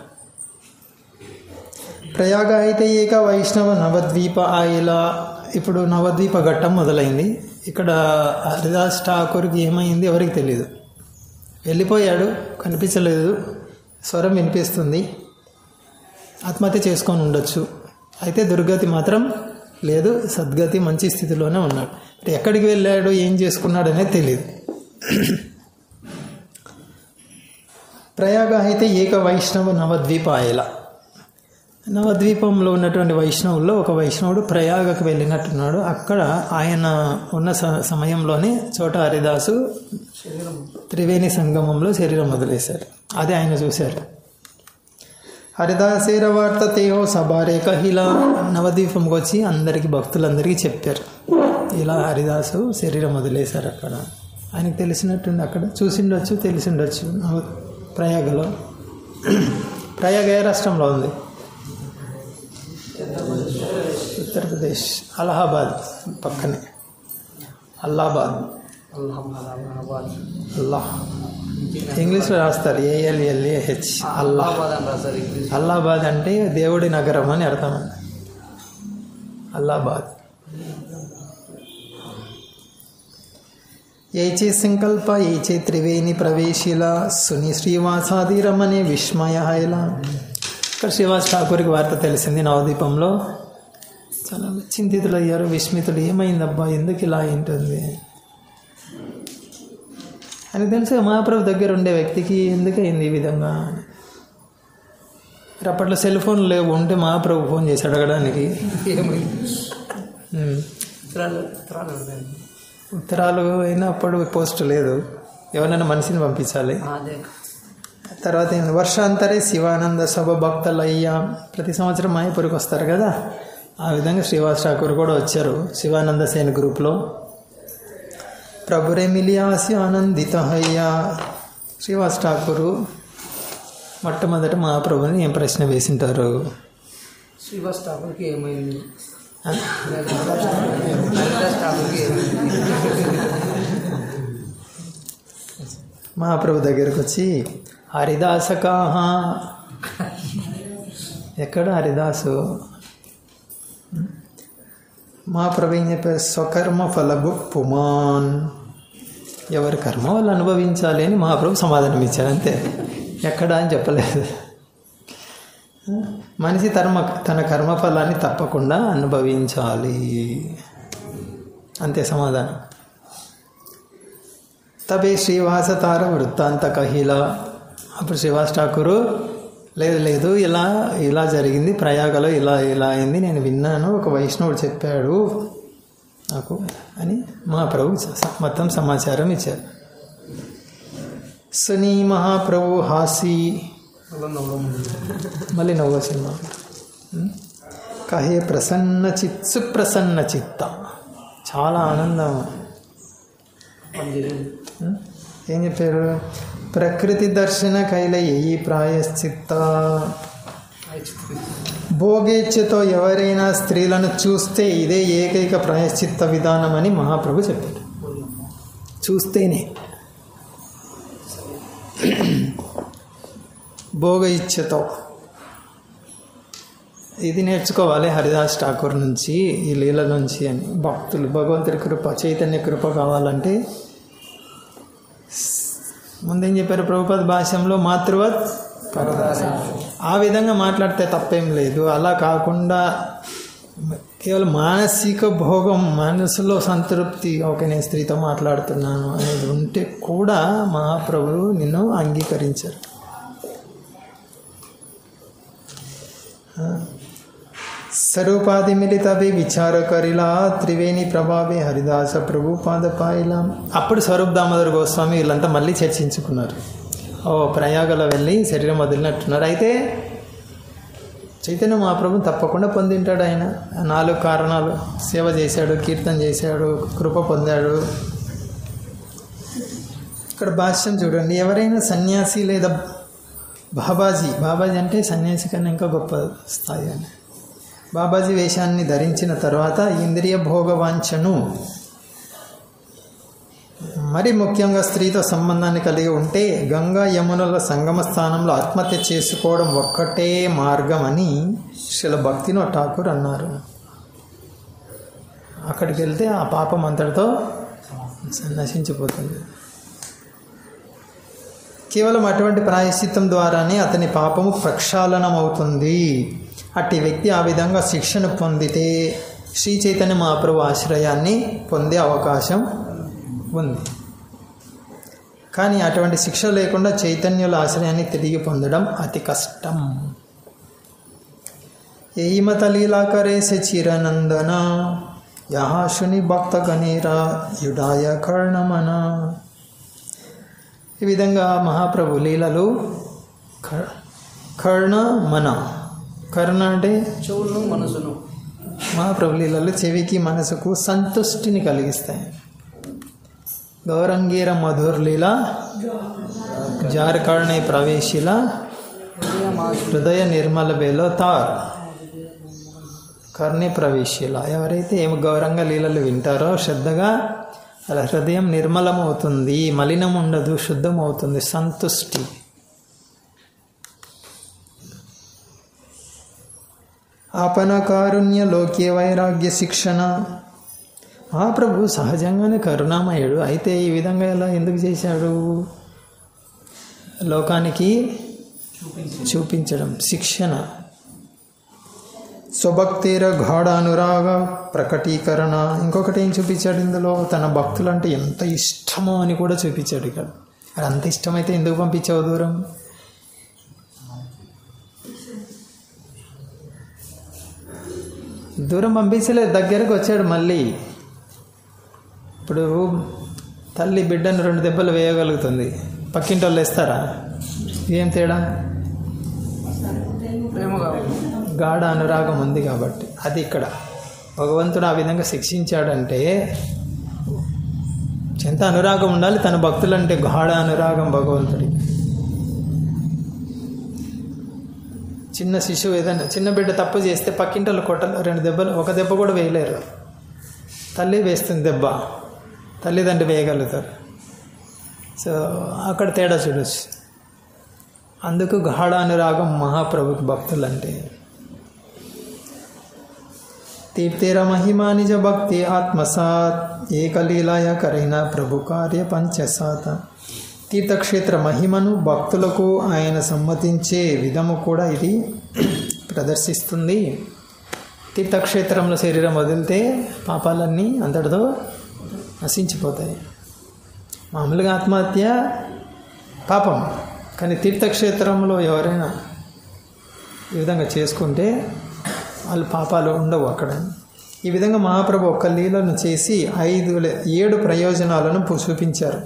A: ప్రయాగ అయితే ఏక వైష్ణవ నవద్వీప ఆయిల ఇప్పుడు నవద్వీప ఘట్టం మొదలైంది ఇక్కడ హరిదాస్ ఠాకూర్కి ఏమైంది ఎవరికి తెలియదు వెళ్ళిపోయాడు కనిపించలేదు స్వరం వినిపిస్తుంది ఆత్మహత్య చేసుకొని ఉండొచ్చు అయితే దుర్గతి మాత్రం లేదు సద్గతి మంచి స్థితిలోనే ఉన్నాడు మరి ఎక్కడికి వెళ్ళాడు ఏం చేసుకున్నాడు అనేది తెలియదు ప్రయాగ అయితే ఏక వైష్ణవ నవద్వీపాయల నవద్వీపంలో ఉన్నటువంటి వైష్ణవుల్లో ఒక వైష్ణవుడు ప్రయాగకు వెళ్ళినట్టున్నాడు అక్కడ ఆయన ఉన్న స- సమయంలోనే చోట హరిదాసు త్రివేణి సంగమంలో శరీరం వదిలేశారు అది ఆయన చూశారు హరిదాసేర వార్త తేహో సభారేఖ ఇలా నవద్వీపంకి వచ్చి అందరికీ భక్తులందరికీ చెప్పారు ఇలా హరిదాసు శరీరం వదిలేశారు అక్కడ ఆయనకు తెలిసినట్టుంది అక్కడ చూసిండొచ్చు తెలిసిండొచ్చు నవ ప్రయాగలో ప్రయాగ ఏ రాష్ట్రంలో ఉంది ఉత్తరప్రదేశ్ అలహాబాద్ పక్కనే అల్లాబాద్
B: అల్లాహాబాద్
A: అల్లాహ్ ఇంగ్లీష్లో రాస్తారు ఏఎల్ఎల్ఏహెచ్ అల్లాహ్
B: అల్లాహాబాద్ అని రాశారు ఇంగ్లీష్
A: అల్లాబాద్ అంటే దేవుడి నగరం అని అర్థం అల్లాబాద్ ఏచే సంకల్ప ఏచే త్రివేణి ప్రవేశిల సుని శ్రీవాసాదిరమనే విస్మయ హైల ఇక్కడ శ్రీవాస్ ఠాకూర్కి వార్త తెలిసింది నవదీపంలో చాలా చింతితులు అయ్యారు విస్మితులు ఏమైందబ్బా ఎందుకు ఇలా ఉంటుంది అని తెలుసు మహాప్రభు దగ్గర ఉండే వ్యక్తికి ఎందుకు అయింది ఈ విధంగా అని. మరి అప్పట్లో సెల్ ఫోన్ లేవు ఉంటే మహాప్రభు ఫోన్ చేసి అడగడానికి
B: ఏమైంది
A: ఉమ్.
B: ఉత్తరాలు ఉత్తరాలు ఉంటాయి.
A: ఉత్తరాలు అయినా అప్పుడు పోస్ట్ లేదు ఎవరైనా మనిషిని పంపించాలి
B: అదే
A: తర్వాత ఏం- వర్షాంతరే శివానంద సభ భక్తులయ్యా ప్రతి సంవత్సరం మాయపూర్కి వస్తారు కదా ఆ విధంగా శ్రీవాస్ ఠాకూర్ కూడా వచ్చారు శివానంద సేన గ్రూప్లో ప్రభురే మిలియాసి ఆనందిత అయ్యా శ్రీవాస్ ఠాకూరు మొట్టమొదట మహాప్రభుని ఏం ప్రశ్న వేసింటారు
B: శ్రీవాస్ ఠాకూర్కి ఏమైంది
A: ఆ?
B: హరిదాస్ ఠాకూర్కి ఏమైంది
A: మహాప్రభు దగ్గరకు వచ్చి హరిదాస కాహా ఎక్కడ హరిదాసు మహాప్రభు ఏం చెప్పారు స్వకర్మ ఫలగు పుమాన్ ఎవరి కర్మ వాళ్ళు అనుభవించాలి అని మహాప్రభు సమాధానం ఇచ్చారు అంతే ఎక్కడ అని చెప్పలేదు మనిషి తర్మ తన కర్మఫలాన్ని తప్పకుండా అనుభవించాలి అంతే సమాధానం తబే శ్రీవాస తార వృత్తాంత కహిల అప్పుడు శ్రీవాస్ ఠాకూరు లేదు లేదు ఇలా ఇలా జరిగింది ప్రయాగలో ఇలా ఇలా అయింది నేను విన్నాను ఒక వైష్ణవుడు చెప్పాడు నాకు అని మా ప్రభు స- మొత్తం సమాచారం ఇచ్చారు సునీ మహాప్రభు హాసి
B: అలా నవ్వడం
A: మళ్ళీ నవ్వు సినిమా ఉం? కహే ప్రసన్న చిత్ సుప్రసన్న చిత్త చాలా ఆనందం
B: పని జరిగింది
A: ఉం? ఏం చెప్పారు ప్రకృతి దర్శన కైల ఈ ప్రాయశ్చిత్త భోగేచ్ఛతో ఎవరైనా స్త్రీలను చూస్తే ఇదే ఏకైక ప్రాయశ్చిత్త విధానం అని మహాప్రభు చెప్పారు చూస్తేనే భోగ ఇచ్ఛతో ఇది నేర్చుకోవాలి హరిదాస్ ఠాకూర్ నుంచి ఈ లీల నుంచి అని భక్తులు భగవంతుడి కృప చైతన్య కృప కావాలంటే ముందేం చెప్పారు ప్రభుపద భాష్యంలో మాతృవత్ పరదాస ఆ విధంగా మాట్లాడితే తప్పేం లేదు అలా కాకుండా కేవలం మానసిక భోగం మనసులో సంతృప్తి ఓకే నేను స్త్రీతో మాట్లాడుతున్నాను అనేది ఉంటే కూడా మహాప్రభువు నిన్ను అంగీకరించారు స్వరూపాది మిలితవి విచార కరిలా త్రివేణి ప్రభావే హరిదాస ప్రభు పాదపాయిలా అప్పుడు స్వరూప్ దామోదర్ గోస్వామి వీళ్ళంతా మళ్ళీ చర్చించుకున్నారు ఓ ప్రయాగలో వెళ్ళి శరీరం వదిలినట్టున్నారు అయితే చైతన్య మహాప్రభు తప్పకుండా పొందింటాడు ఆయన నాలుగు కారణాలు సేవ చేశాడు కీర్తన చేశాడు కృప పొందాడు ఇక్కడ భాష్యం చూడండి ఎవరైనా సన్యాసి లేదా బాబాజీ బాబాజీ అంటే సన్యాసి కన్నా ఇంకా గొప్ప స్థాయి అని బాబాజీ వేషాన్ని ధరించిన తర్వాత ఇంద్రియ భోగవాంఛను మరి ముఖ్యంగా స్త్రీతో సంబంధాన్ని కలిగి ఉంటే గంగా యమునుల సంగమ స్థానంలో ఆత్మహత్య చేసుకోవడం ఒక్కటే మార్గం అని శిల భక్తినో ఠాకూర్ అన్నారు అక్కడికి వెళ్తే ఆ పాపం అంతటితో నశించిపోతుంది కేవలం అటువంటి ప్రాయశ్చిత్తం ద్వారానే అతని పాపము ప్రక్షాళనం అవుతుంది అట్టి వ్యక్తి ఆ విధంగా శిక్షను పొందితే శ్రీ చైతన్య మహాప్రభు ఆశ్రయాన్ని పొందే అవకాశం ఉంది కానీ అటువంటి శిక్ష లేకుండా చైతన్యుల ఆశ్రయాన్ని తిరిగి పొందడం అతి కష్టం ఎయిమత లీలా కరేసే చిరనందన యహాశుని భక్త గణీరా యుడాయ కర్ణమన ఈ విధంగా మహాప్రభు లీలలు కర్- కర్ణ మన కర్ణ అంటే
B: చెవులను మనసును
A: మహాప్రభు లీలలు చెవికి మనసుకు సంతుష్టిని కలిగిస్తాయి గౌరంగీర మధుర్ లీల జార్కర్ణి ప్రవేశిల హృదయ నిర్మల బేలో తార్ కర్ణి ప్రవేశిల ఎవరైతే ఏమి గౌరంగ లీలలు వింటారో శ్రద్ధగా అలా హృదయం నిర్మలమవుతుంది మలినం ఉండదు శుద్ధం అవుతుంది సంతుష్టి ఆపన కారుణ్య లోకే వైరాగ్య శిక్షణ మహాప్రభు సహజంగానే కరుణామయుడు అయితే ఈ విధంగా ఎలా ఎందుకు చేశాడు లోకానికి చూపించడం శిక్షణ స్వభక్తిర గాఢ అనురాగ ప్రకటీకరణ ఇంకొకటి ఏం చూపించాడు ఇందులో తన భక్తులంటే ఎంత ఇష్టమో అని కూడా చూపించాడు ఇక్కడ అది అంత ఇష్టమైతే ఎందుకు పంపించావు దూరం దూరం పంపించలేదు దగ్గరకు వచ్చాడు మళ్ళీ ఇప్పుడు తల్లి బిడ్డను రెండు దెబ్బలు వేయగలుగుతుంది పక్కింటి వాళ్ళు వేస్తారా ఏం తేడా
B: ప్రేమగా
A: గాఢ అనురాగం ఉంది కాబట్టి అది ఇక్కడ భగవంతుడు ఆ విధంగా శిక్షించాడంటే ఎంత అనురాగం ఉండాలి తన భక్తులంటే గాఢ అనురాగం భగవంతుడి చిన్న శిశువు ఏదైనా చిన్న బిడ్డ తప్పు చేస్తే పక్కింటలు కొట్టలు రెండు దెబ్బలు ఒక దెబ్బ కూడా వేయలేరు తల్లి వేస్తుంది దెబ్బ తల్లిదండ్రి వేయగలుగుతారు సో అక్కడ తేడా చూడొచ్చు అందుకు గాఢ అనురాగం మహాప్రభుకి భక్తులంటే తీర్థేర మహిమా నిజ భక్తి ఆత్మసాత్ ఏకలీలాయ కరైన ప్రభు కార్య పంచసాత తీర్థక్షేత్ర మహిమను భక్తులకు ఆయన సమ్మతించే విధము కూడా ఇది ప్రదర్శిస్తుంది తీర్థక్షేత్రంలో శరీరం వదిలితే పాపాలన్నీ అంతటితో నశించిపోతాయి మామూలుగా ఆత్మహత్య పాపం కానీ తీర్థక్షేత్రంలో ఎవరైనా ఈ విధంగా చేసుకుంటే వాళ్ళు పాపాలు ఉండవు అక్కడ ఈ విధంగా మహాప్రభు ఒక్క లీలను చేసి ఐదు లే- ఏడు ప్రయోజనాలను పు- చూపించారు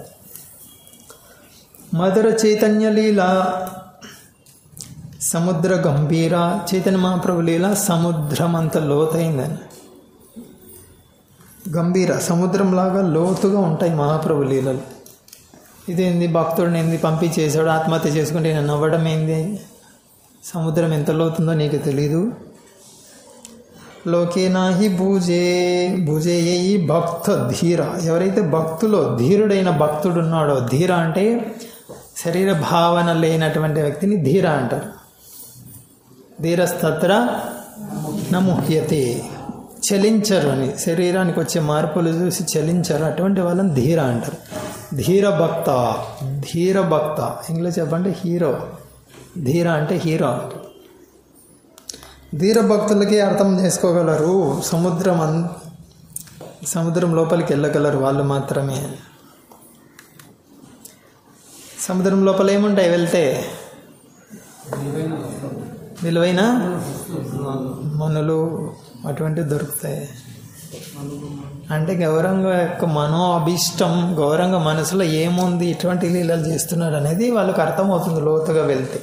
A: మధుర చైతన్య లీల సముద్ర గంభీర చైతన్య మహాప్రభు లీల సముద్రం అంత లోతైందని గంభీర సముద్రంలాగా లోతుగా ఉంటాయి మహాప్రభు లీలలు ఇదేంది భక్తుడిని ఏంది పంపించేశాడు ఆత్మహత్య చేసుకుంటే నేను నవ్వడం ఏంది సముద్రం ఎంత లోతుందో నీకు తెలీదు లోకే నాహి భూజే భుజేయి భక్త ధీర ఎవరైతే భక్తులో ధీరుడైన భక్తుడు ఉన్నాడో ధీర అంటే శరీర భావన లేనటువంటి వ్యక్తిని ధీర అంటారు ధీరస్తత్ర నముహ్యతే చలించరు అని శరీరానికి వచ్చే మార్పులు చూసి చలించరు అటువంటి వాళ్ళని ధీర అంటారు ధీర భక్త ధీర భక్త ఇంగ్లీష్ చెప్పండి హీరో ధీర అంటే హీరో అంటారు ధీర భక్తులకి అర్థం చేసుకోగలరు సముద్రం అన్ సముద్రం లోపలికి వెళ్ళగలరు వాళ్ళు మాత్రమే సముద్రం లోపల ఏముంటాయి వెళ్తే విలువైన మనులు అటువంటివి దొరుకుతాయి అంటే గౌరంగ యొక్క మనో అభీష్టం గౌరంగ మనసులో ఏముంది ఇటువంటి లీలలు చేస్తున్నాడు అనేది వాళ్ళకి అర్థమవుతుంది లోతుగా వెళ్తే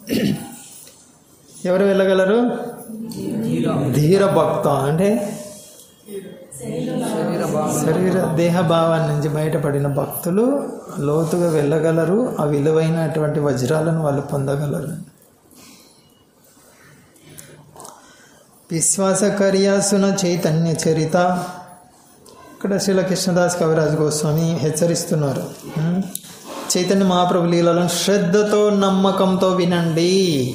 A: ఎవరు వెళ్ళగలరు ధీర భక్త అంటే
B: శరీర భావం
A: శరీర దేహ భావాన్ని నుంచి బయటపడిన భక్తులు లోతుగా వెళ్ళగలరు ఆ విలువైనటువంటి వజ్రాలను వాళ్ళు పొందగలరు విశ్వాసకర్యాసున చైతన్య చరిత ఇక్కడ శ్రీల కృష్ణదాస్ కవిరాజ్ గోస్వామి హెచ్చరిస్తున్నారు ఉం? చైతన్య మహాప్రభు లీలను శ్రద్ధతో నమ్మకంతో వినండి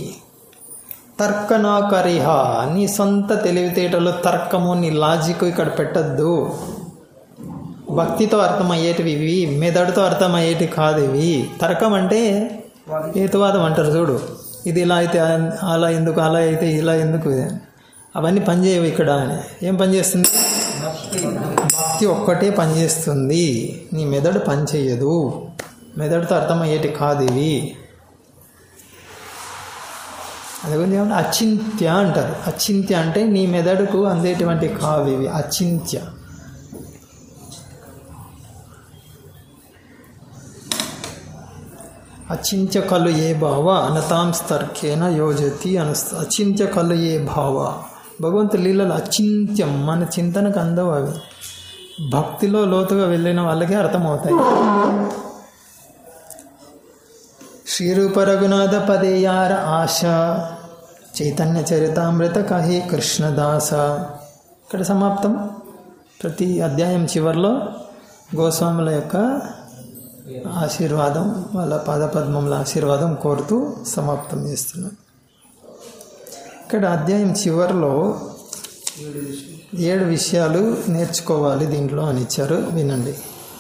A: తర్కనాకరిహ నీ సొంత తెలివితేటలు తర్కము నీ లాజిక్ ఇక్కడ పెట్టద్దు భక్తితో అర్థమయ్యేటివి ఇవి మెదడుతో అర్థమయ్యేటి కాదు ఇవి తర్కం అంటే హేతువాదం అంటారు చూడు ఇది ఇలా అయితే అలా ఎందుకు అలా అయితే ఇలా ఎందుకు అవన్నీ పనిచేయవు ఇక్కడ అని ఏం పనిచేస్తుంది భక్తి ఒక్కటే పనిచేస్తుంది నీ మెదడు పనిచేయదు మెదడుతో అర్థమయ్యేటి కాదు ఇవి అది గురించి ఏమంటే అచింత్య అంటారు అచింత్య అంటే నీ మెదడుకు అందేటువంటి కావు ఇవి అచింత్య అచింత్య కలు ఏ భావ అనతాం స్తర్కేన యోజతి అను అచింత్య కలు ఏ భావ భగవంతు లీలలు అచింత్యం మన చింతనకు అందవు అవి భక్తిలో లోతుగా వెళ్ళిన వాళ్ళకే అర్థమవుతాయి శ్రీరూప రఘునాథ పదేయార ఆశ చైతన్య చరితామృత కహి కృష్ణదాస ఇక్కడ సమాప్తం ప్రతి అధ్యాయం చివరిలో గోస్వాముల యొక్క ఆశీర్వాదం వాళ్ళ పాదపద్మముల ఆశీర్వాదం కోరుతూ సమాప్తం చేస్తున్నాం ఇక్కడ అధ్యాయం చివరిలో
B: ఏడు విషయం
A: ఏడు విషయాలు నేర్చుకోవాలి దీంట్లో అని ఇచ్చారు వినండి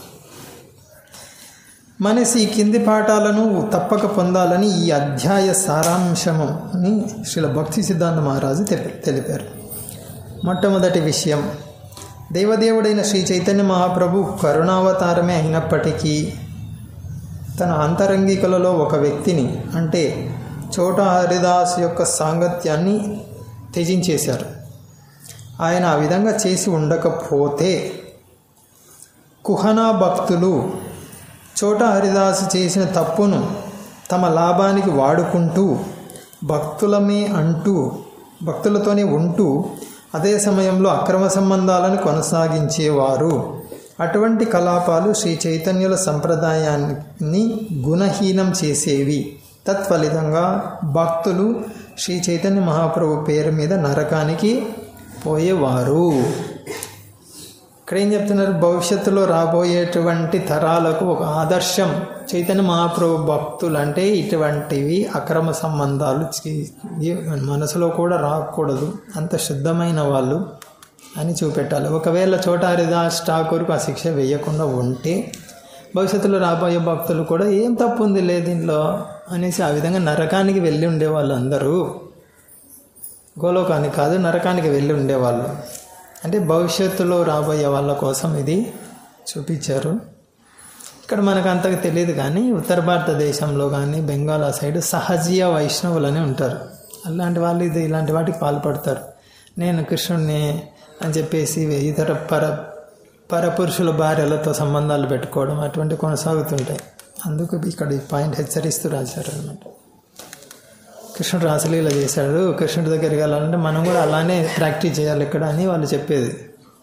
A: మనసి ఈ కింది పాఠాలను తప్పక పొందాలని ఈ అధ్యాయ సారాంశముని శ్రీల భక్తి సిద్ధాంత మహారాజు తెలి- తెలిపారు మొట్టమొదటి విషయం దేవదేవుడైన శ్రీ చైతన్య మహాప్రభు కరుణావతారమే అయినప్పటికీ తన అంతరంగికలలో ఒక వ్యక్తిని అంటే చోట హరిదాస్ యొక్క సాంగత్యాన్ని త్యజించేశారు ఆయన ఆ విధంగా చేసి ఉండకపోతే కుహనా భక్తులు చోట హరిదాసు చేసిన తప్పును తమ లాభానికి వాడుకుంటూ భక్తులమే అంటూ భక్తులతోనే ఉంటూ అదే సమయంలో అక్రమ సంబంధాలను కొనసాగించేవారు అటువంటి కలాపాలు శ్రీ చైతన్యుల సంప్రదాయాన్ని గుణహీనం చేసేవి తత్ఫలితంగా భక్తులు శ్రీ చైతన్య మహాప్రభు పేరు మీద నరకానికి పోయేవారు ఇక్కడ ఏం చెప్తున్నారు భవిష్యత్తులో రాబోయేటువంటి తరాలకు ఒక ఆదర్శం చైతన్య మహాప్రభు భక్తులు అంటే ఇటువంటివి అక్రమ సంబంధాలు చే- మనసులో కూడా రాకూడదు అంత శుద్ధమైన వాళ్ళు అని చూపెట్టాలి ఒకవేళ చోట హరిదాస్ ఠాకూర్కు ఆ శిక్ష వేయకుండా ఉంటే భవిష్యత్తులో రాబోయే భక్తులు కూడా ఏం తప్పు ఉంది లేదు దీనిలో అనేసి ఆ విధంగా నరకానికి వెళ్ళి ఉండేవాళ్ళు అందరూ గోలోకానికి కాదు నరకానికి వెళ్ళి ఉండేవాళ్ళు అంటే భవిష్యత్తులో రాబోయే వాళ్ళ కోసం ఇది చూపించారు ఇక్కడ మనకు అంతగా తెలియదు కానీ ఉత్తర భారతదేశంలో కానీ బెంగాల్ ఆ సైడ్ సహజీయ వైష్ణవులని ఉంటారు అలాంటి వాళ్ళు ఇది ఇలాంటి వాటికి పాల్పడతారు నేను కృష్ణుడిని అని చెప్పేసి ఇతర పర పరపురుషుల భార్యలతో సంబంధాలు పెట్టుకోవడం అటువంటి కొనసాగుతుంటాయి అందుకు ఇక్కడ ఈ పాయింట్ హెచ్చరిస్తూ రాశారు అనమాట కృష్ణుడు రాసలీల చేశాడు కృష్ణుడి దగ్గరికి వెళ్ళాలంటే మనం కూడా అలానే ప్రాక్టీస్ చేయాలి ఇక్కడ అని వాళ్ళు చెప్పేది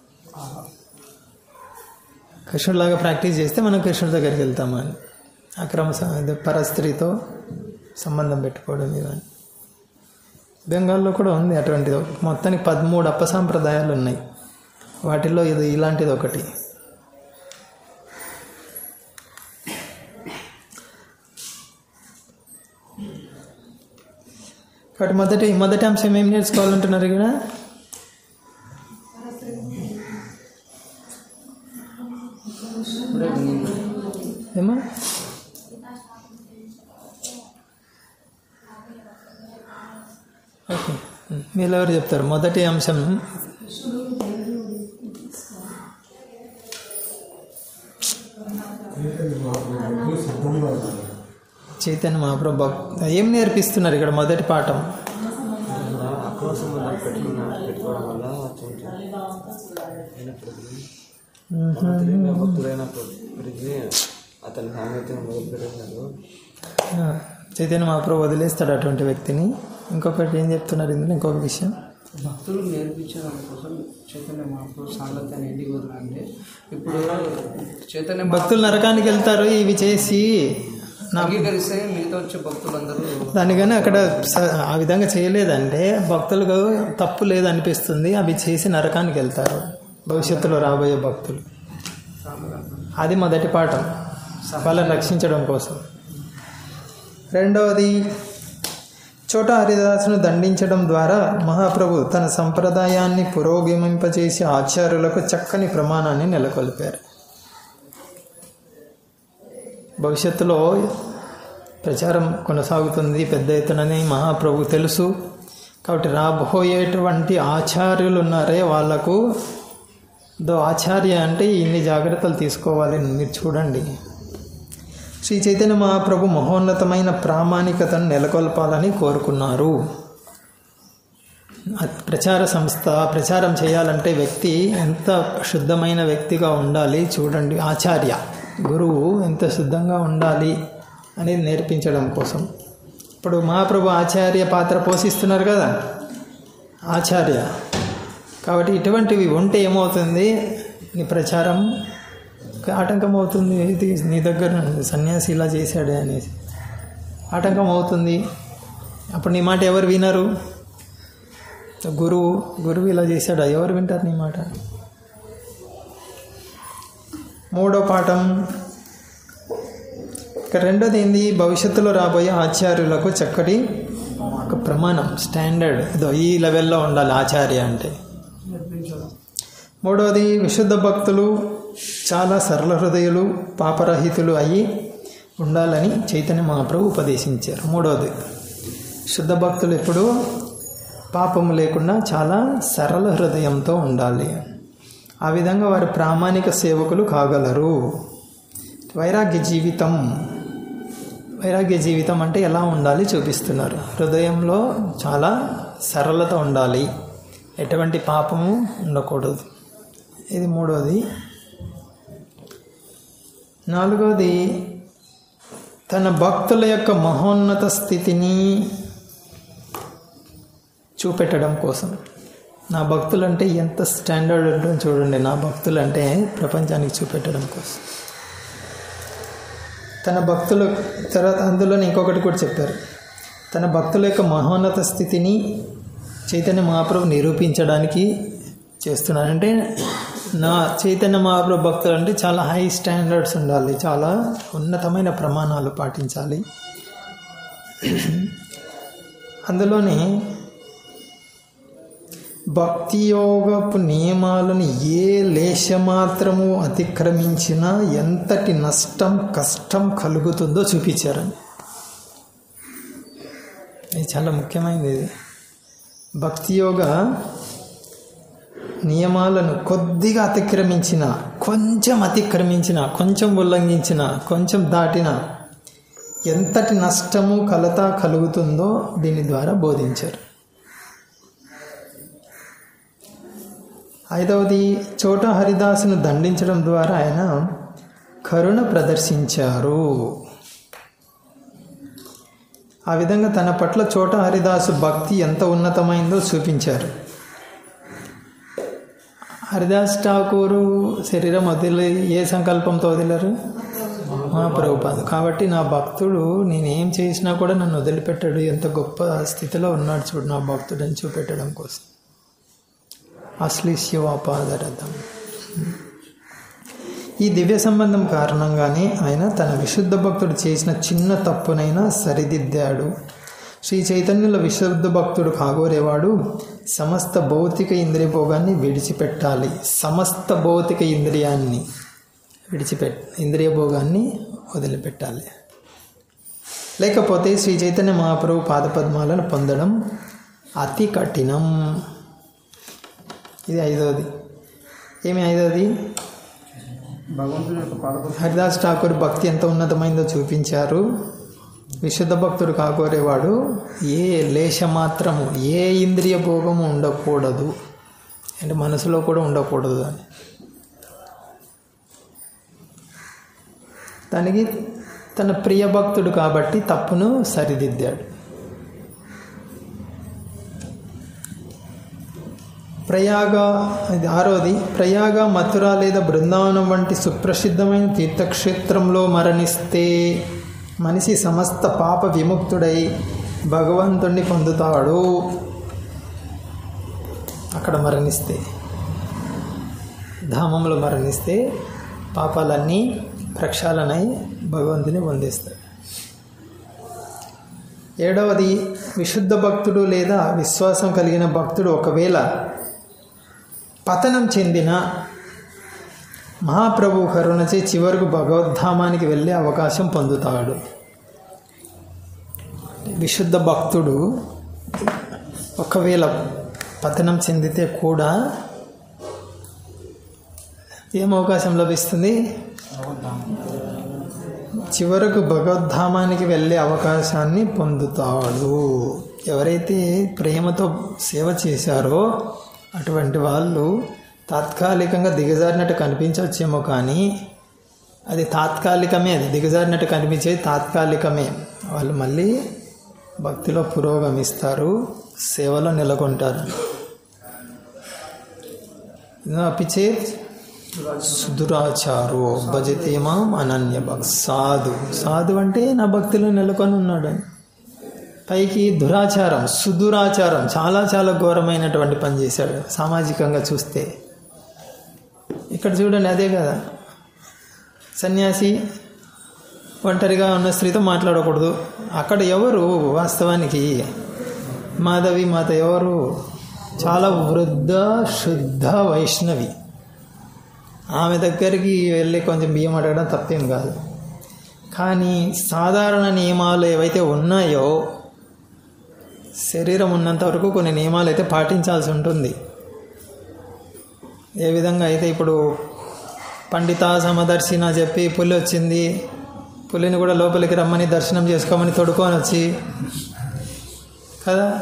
A: కృష్ణుడిలాగా ప్రాక్టీస్ చేస్తే మనం కృష్ణుడి దగ్గరికి వెళ్తామని అక్రమ స- అదే పరస్త్రీతో సంబంధం పెట్టుకోవడం ఇవన్నీ బెంగాల్లో కూడా ఉంది అటువంటిది మొత్తానికి పదమూడు అపసాంప్రదాయాలు ఉన్నాయి వాటిలో ఇది ఇలాంటిది ఒకటి కాబట్టి మొదటి మొదటి అంశం ఏం నేర్చుకోవాలంటున్నారు ఇక్కడ
B: ఇప్పుడే వినింది.
A: ఏమో ఓకే మీరు ఎవరు చెప్తారు మొదటి అంశం చైతన్య మహాప్రభు భక్- ఏం నేర్పిస్తున్నారు ఇక్కడ మొదటి పాఠం
C: అక్రమ సంబంధాలు పెట్టుకున్న పెట్టుకోవడం వల్ల అయినప్పటికీ భక్తుడైనప్పటికీ అతని సాంగత్యం మొదలు పెట్టినారు
A: ఆ, చైతన్య మహాప్రభు వదిలేస్తాడు అటువంటి వ్యక్తిని ఇంకొకటి ఏం చెప్తున్నారు ఇందులో ఇంకొక విషయం
B: భక్తులకు నేర్పించడం కోసం చైతన్య మహాప్రభు సాంగత్యాన్ని ఇంటికి వదలంటే ఇప్పుడు చైతన్య మహాప్రభు
A: భక్తులు నరకానికి వెళ్తారు ఇవి చేసి నా
B: అంగీకరిస్తే మిగతా వచ్చే భక్తులందరూ
A: దానికని అక్కడ స- ఆ విధంగా చేయలేదంటే భక్తులకు తప్పు లేదనిపిస్తుంది అవి చేసి నరకానికి వెళ్తారు భవిష్యత్తులో రాబోయే భక్తులు అది మొదటి పాఠం వాళ్ళని రక్షించడం కోసం రెండవది చోట హరిదాసును దండించడం ద్వారా మహాప్రభు తన సంప్రదాయాన్ని పురోగమింపచేసి ఆచార్యులకు చక్కని ప్రమాణాన్ని నెలకొల్పారు భవిష్యత్తులో ప్రచారం కొనసాగుతుంది పెద్ద ఎత్తునని మహాప్రభు తెలుసు కాబట్టి రాబోయేటువంటి ఆచార్యులు ఉన్నారే వాళ్లకు దో ఆచార్య అంటే ఇన్ని జాగ్రత్తలు తీసుకోవాలి మీరు చూడండి శ్రీ చైతన్య మహాప్రభు మహోన్నతమైన ప్రామాణికతను నెలకొల్పాలని కోరుకున్నారు ఆ ప్రచార సంస్థ ప్రచారం చేయాలంటే వ్యక్తి ఎంత శుద్ధమైన వ్యక్తిగా ఉండాలి చూడండి ఆచార్య గురువు ఎంత శుద్ధంగా ఉండాలి అనేది నేర్పించడం కోసం ఇప్పుడు మహాప్రభు ఆచార్య పాత్ర పోషిస్తున్నారు కదా ఆచార్య కాబట్టి ఇటువంటివి ఉంటే ఏమవుతుంది నీ ప్రచారం ఆటంకం అవుతుంది ఇది నీ దగ్గర సన్యాసి ఇలా చేశాడే అనేసి ఆటంకం అవుతుంది అప్పుడు నీ మాట ఎవరు వినరు గురువు గురువు ఇలా చేశాడా ఎవరు వింటారు నీ మాట మూడో పాఠం ఇక రెండోది ఏంది భవిష్యత్తులో రాబోయే ఆచార్యులకు చక్కటి ఒక ప్రమాణం స్టాండర్డ్ ఇదో ఈ లెవెల్లో ఉండాలి ఆచార్య అంటే మూడవది విశుద్ధ భక్తులు చాలా సరళ హృదయులు పాపరహితులు అయ్యి ఉండాలని చైతన్య మహాప్రభు ఉపదేశించారు మూడవది శుద్ధ భక్తులు ఎప్పుడు పాపము లేకుండా చాలా సరళ హృదయంతో ఉండాలి ఆ విధంగా వారి ప్రామాణిక సేవకులు కాగలరు వైరాగ్య జీవితం వైరాగ్య జీవితం అంటే ఎలా ఉండాలి చూపిస్తున్నారు హృదయంలో చాలా సరళత ఉండాలి ఎటువంటి పాపము ఉండకూడదు ఇది మూడవది నాలుగవది తన భక్తుల యొక్క మహోన్నత స్థితిని చూపెట్టడం కోసం నా భక్తులంటే ఎంత స్టాండర్డ్ ఉంటుందో చూడండి నా భక్తులంటే ప్రపంచానికి చూపెట్టడం కోసం తన భక్తుల తర్వాత అందులో ఇంకొకటి కూడా చెప్పారు తన భక్తుల యొక్క మహోన్నత స్థితిని చైతన్య మహాప్రభు నిరూపించడానికి చేస్తున్నాడు అంటే నా చైతన్య మహాప్రభు భక్తులు అంటే చాలా హై స్టాండర్డ్స్ ఉండాలి చాలా ఉన్నతమైన ప్రమాణాలు పాటించాలి అందులోని భక్తి యోగపు నియమాలను ఏ లేశమాత్రము అతిక్రమించినా ఎంతటి నష్టం కష్టం కలుగుతుందో చూపించారని ఇది చాలా ముఖ్యమైనది ఇది భక్తి యోగ నియమాలను కొద్దిగా అతిక్రమించిన కొంచెం అతిక్రమించిన కొంచెం ఉల్లంఘించిన కొంచెం దాటిన ఎంతటి నష్టము కలత కలుగుతుందో దీని ద్వారా బోధించారు ఐదవది చోట హరిదాసును దండించడం ద్వారా ఆయన కరుణ ప్రదర్శించారు ఆ విధంగా తన పట్ల చోట హరిదాసు భక్తి ఎంత ఉన్నతమైందో చూపించారు హరిదాస్ ఠాకూరు శరీరం వదిలి ఏ సంకల్పంతో వదిలారు మహాప్రభుపాద కాబట్టి నా భక్తుడు నేనేం చేసినా కూడా నన్ను వదిలిపెట్టాడు ఎంత గొప్ప స్థితిలో ఉన్నాడు చూడు నా భక్తుడు అని చూపెట్టడం కోసం అశ్లీష్యవాపాదరథం ఈ దివ్య సంబంధం కారణంగానే ఆయన తన విశుద్ధ భక్తుడు చేసిన చిన్న తప్పునైనా సరిదిద్దాడు శ్రీ చైతన్యుల విశుద్ధ భక్తుడు కాగోరేవాడు సమస్త భౌతిక ఇంద్రియ భోగాన్ని విడిచిపెట్టాలి సమస్త భౌతిక ఇంద్రియాన్ని విడిచిపెట్ ఇంద్రియ భోగాన్ని వదిలిపెట్టాలి లేకపోతే శ్రీ చైతన్య మహాప్రభు పాదపద్మాలను పొందడం అతి కఠినం ఇది ఐదవది ఏమి ఐదవది
B: భగవంతుని యొక్క పాదప
A: హరిదాస్ ఠాకూర్ భక్తి ఎంత ఉన్నతమైందో చూపించారు విశుద్ధ భక్తుడు కాకోరేవాడు ఏ లేశ మాత్రము ఏ ఇంద్రియ భోగము ఉండకూడదు అంటే మనసులో కూడా ఉండకూడదు అని దానికి తన ప్రియ భక్తుడు కాబట్టి తప్పును సరిదిద్దాడు ప్రయాగ ఇది ఆరోది ప్రయాగ మథుర లేదా బృందావనం వంటి సుప్రసిద్ధమైన తీర్థక్షేత్రంలో మరణిస్తే మనిషి సమస్త పాప విముక్తుడై భగవంతుణ్ణి పొందుతాడు అక్కడ మరణిస్తే ధామంలో మరణిస్తే పాపాలన్నీ ప్రక్షాళనై భగవంతుని పొందిస్తాడు ఏడవది విశుద్ధ భక్తుడు లేదా విశ్వాసం కలిగిన భక్తుడు ఒకవేళ పతనం చెందిన మహాప్రభు కరుణచే చివరకు భగవద్ధామానికి వెళ్ళే అవకాశం పొందుతాడు విశుద్ధ భక్తుడు ఒకవేళ పతనం చెందితే కూడా ఏం అవకాశం లభిస్తుంది చివరకు భగవద్ధామానికి వెళ్ళే అవకాశాన్ని పొందుతాడు ఎవరైతే ప్రేమతో సేవ చేశారో అటువంటి వాళ్ళు తాత్కాలికంగా దిగజారినట్టు కనిపించవచ్చేమో కానీ అది తాత్కాలికమే అది దిగజారినట్టు కనిపించేది తాత్కాలికమే వాళ్ళు మళ్ళీ భక్తిలో పురోగమిస్తారు సేవలో నెలకొంటారు అపిచేత్ సుదురాచారో భజతే మాం అనన్య భక్ సాధు సాధు అంటే నా భక్తిలో నెలకొని ఉన్నాడు పైకి దురాచారం సుదురాచారం చాలా చాలా ఘోరమైనటువంటి పని చేశాడు సామాజికంగా చూస్తే ఇక్కడ చూడండి అదే కదా సన్యాసి ఒంటరిగా ఉన్న స్త్రీతో మాట్లాడకూడదు అక్కడ ఎవరు వాస్తవానికి మాధవి మాత ఎవరు చాలా వృద్ధ శుద్ధ వైష్ణవి ఆమె దగ్గరికి వెళ్ళి కొంచెం బియ్యం అడగడం తప్పేం కాదు కానీ సాధారణ నియమాలు ఏవైతే ఉన్నాయో శరీరం ఉన్నంత వరకు కొన్ని నియమాలు అయితే పాటించాల్సి ఉంటుంది ఏ విధంగా అయితే ఇప్పుడు పండిత సమదర్శిన చెప్పి పులి వచ్చింది పులిని కూడా లోపలికి రమ్మని దర్శనం చేసుకోమని తొడుకొని వచ్చి కదా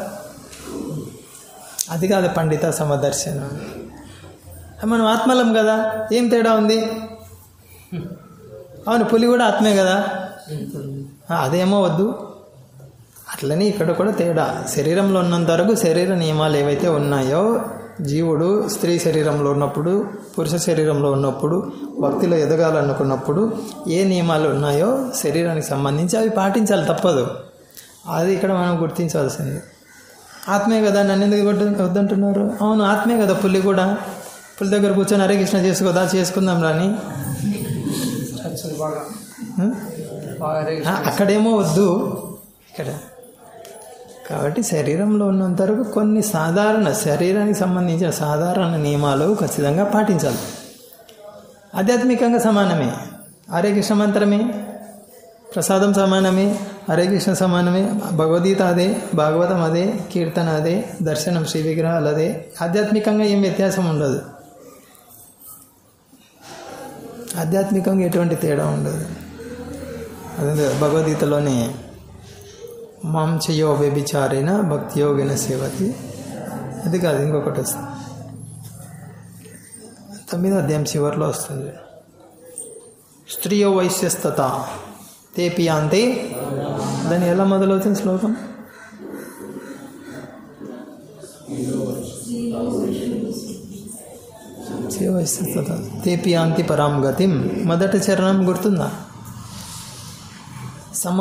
A: అది కాదు పండిత సమదర్శన మనం ఆత్మలం కదా ఏం తేడా ఉంది అవును పులి కూడా ఆత్మే కదా ఆ, అదేమో వద్దు అట్లనే ఇక్కడ కూడా తేడా శరీరంలో ఉన్నంత వరకు శరీర నియమాలు ఏవైతే ఉన్నాయో జీవుడు స్త్రీ శరీరంలో ఉన్నప్పుడు పురుష శరీరంలో ఉన్నప్పుడు భక్తిలో ఎదగాలనుకున్నప్పుడు ఏ నియమాలు ఉన్నాయో శరీరానికి సంబంధించి అవి పాటించాలి తప్పదు అది ఇక్కడ మనం గుర్తించాల్సింది ఆత్మే కదా నన్ను ఎందుకు వద్దు- వద్దంటున్నారు అవును ఆత్మే కదా పులి కూడా పులి దగ్గర కూర్చొని హరే కృష్ణ చేసుకోదా చేసుకుందాం రాని
B: నచ్చుది బాగా
A: ఉం?
B: బాగా హరే
A: ఆ, అక్కడేమో వద్దు ఇక్కడ కాబట్టి శరీరంలో ఉన్నంత వరకు కొన్ని సాధారణ శరీరానికి సంబంధించిన సాధారణ నియమాలు ఖచ్చితంగా పాటించాలి ఆధ్యాత్మికంగా సమానమే హరే కృష్ణ మంత్రమే ప్రసాదం సమానమే హరే కృష్ణ సమానమే భగవద్గీత అదే భాగవతం అదే కీర్తన అదే దర్శనం శ్రీ విగ్రహాలు అదే ఆధ్యాత్మికంగా ఏం వ్యత్యాసం ఉండదు ఆధ్యాత్మికంగా ఎటువంటి తేడా ఉండదు అదే భగవద్గీతలోనే మాం చెయ్యో వ్యభిచారైన భక్తి యోగిన సేవతి అది కాదు ఇంకొకటి వస్తుంది తొమ్మిదో అధ్యాయం చివరిలో వస్తుంది స్త్రీయో వైశ్యస్తత తేపి అంతే దాన్ని ఎలా మొదలవుతుంది శ్లోకం స్త్రీయో వైశ్యస్తత తేపి యాంతి పరాం గతిం మొదటి చరణం గుర్తుందా సమ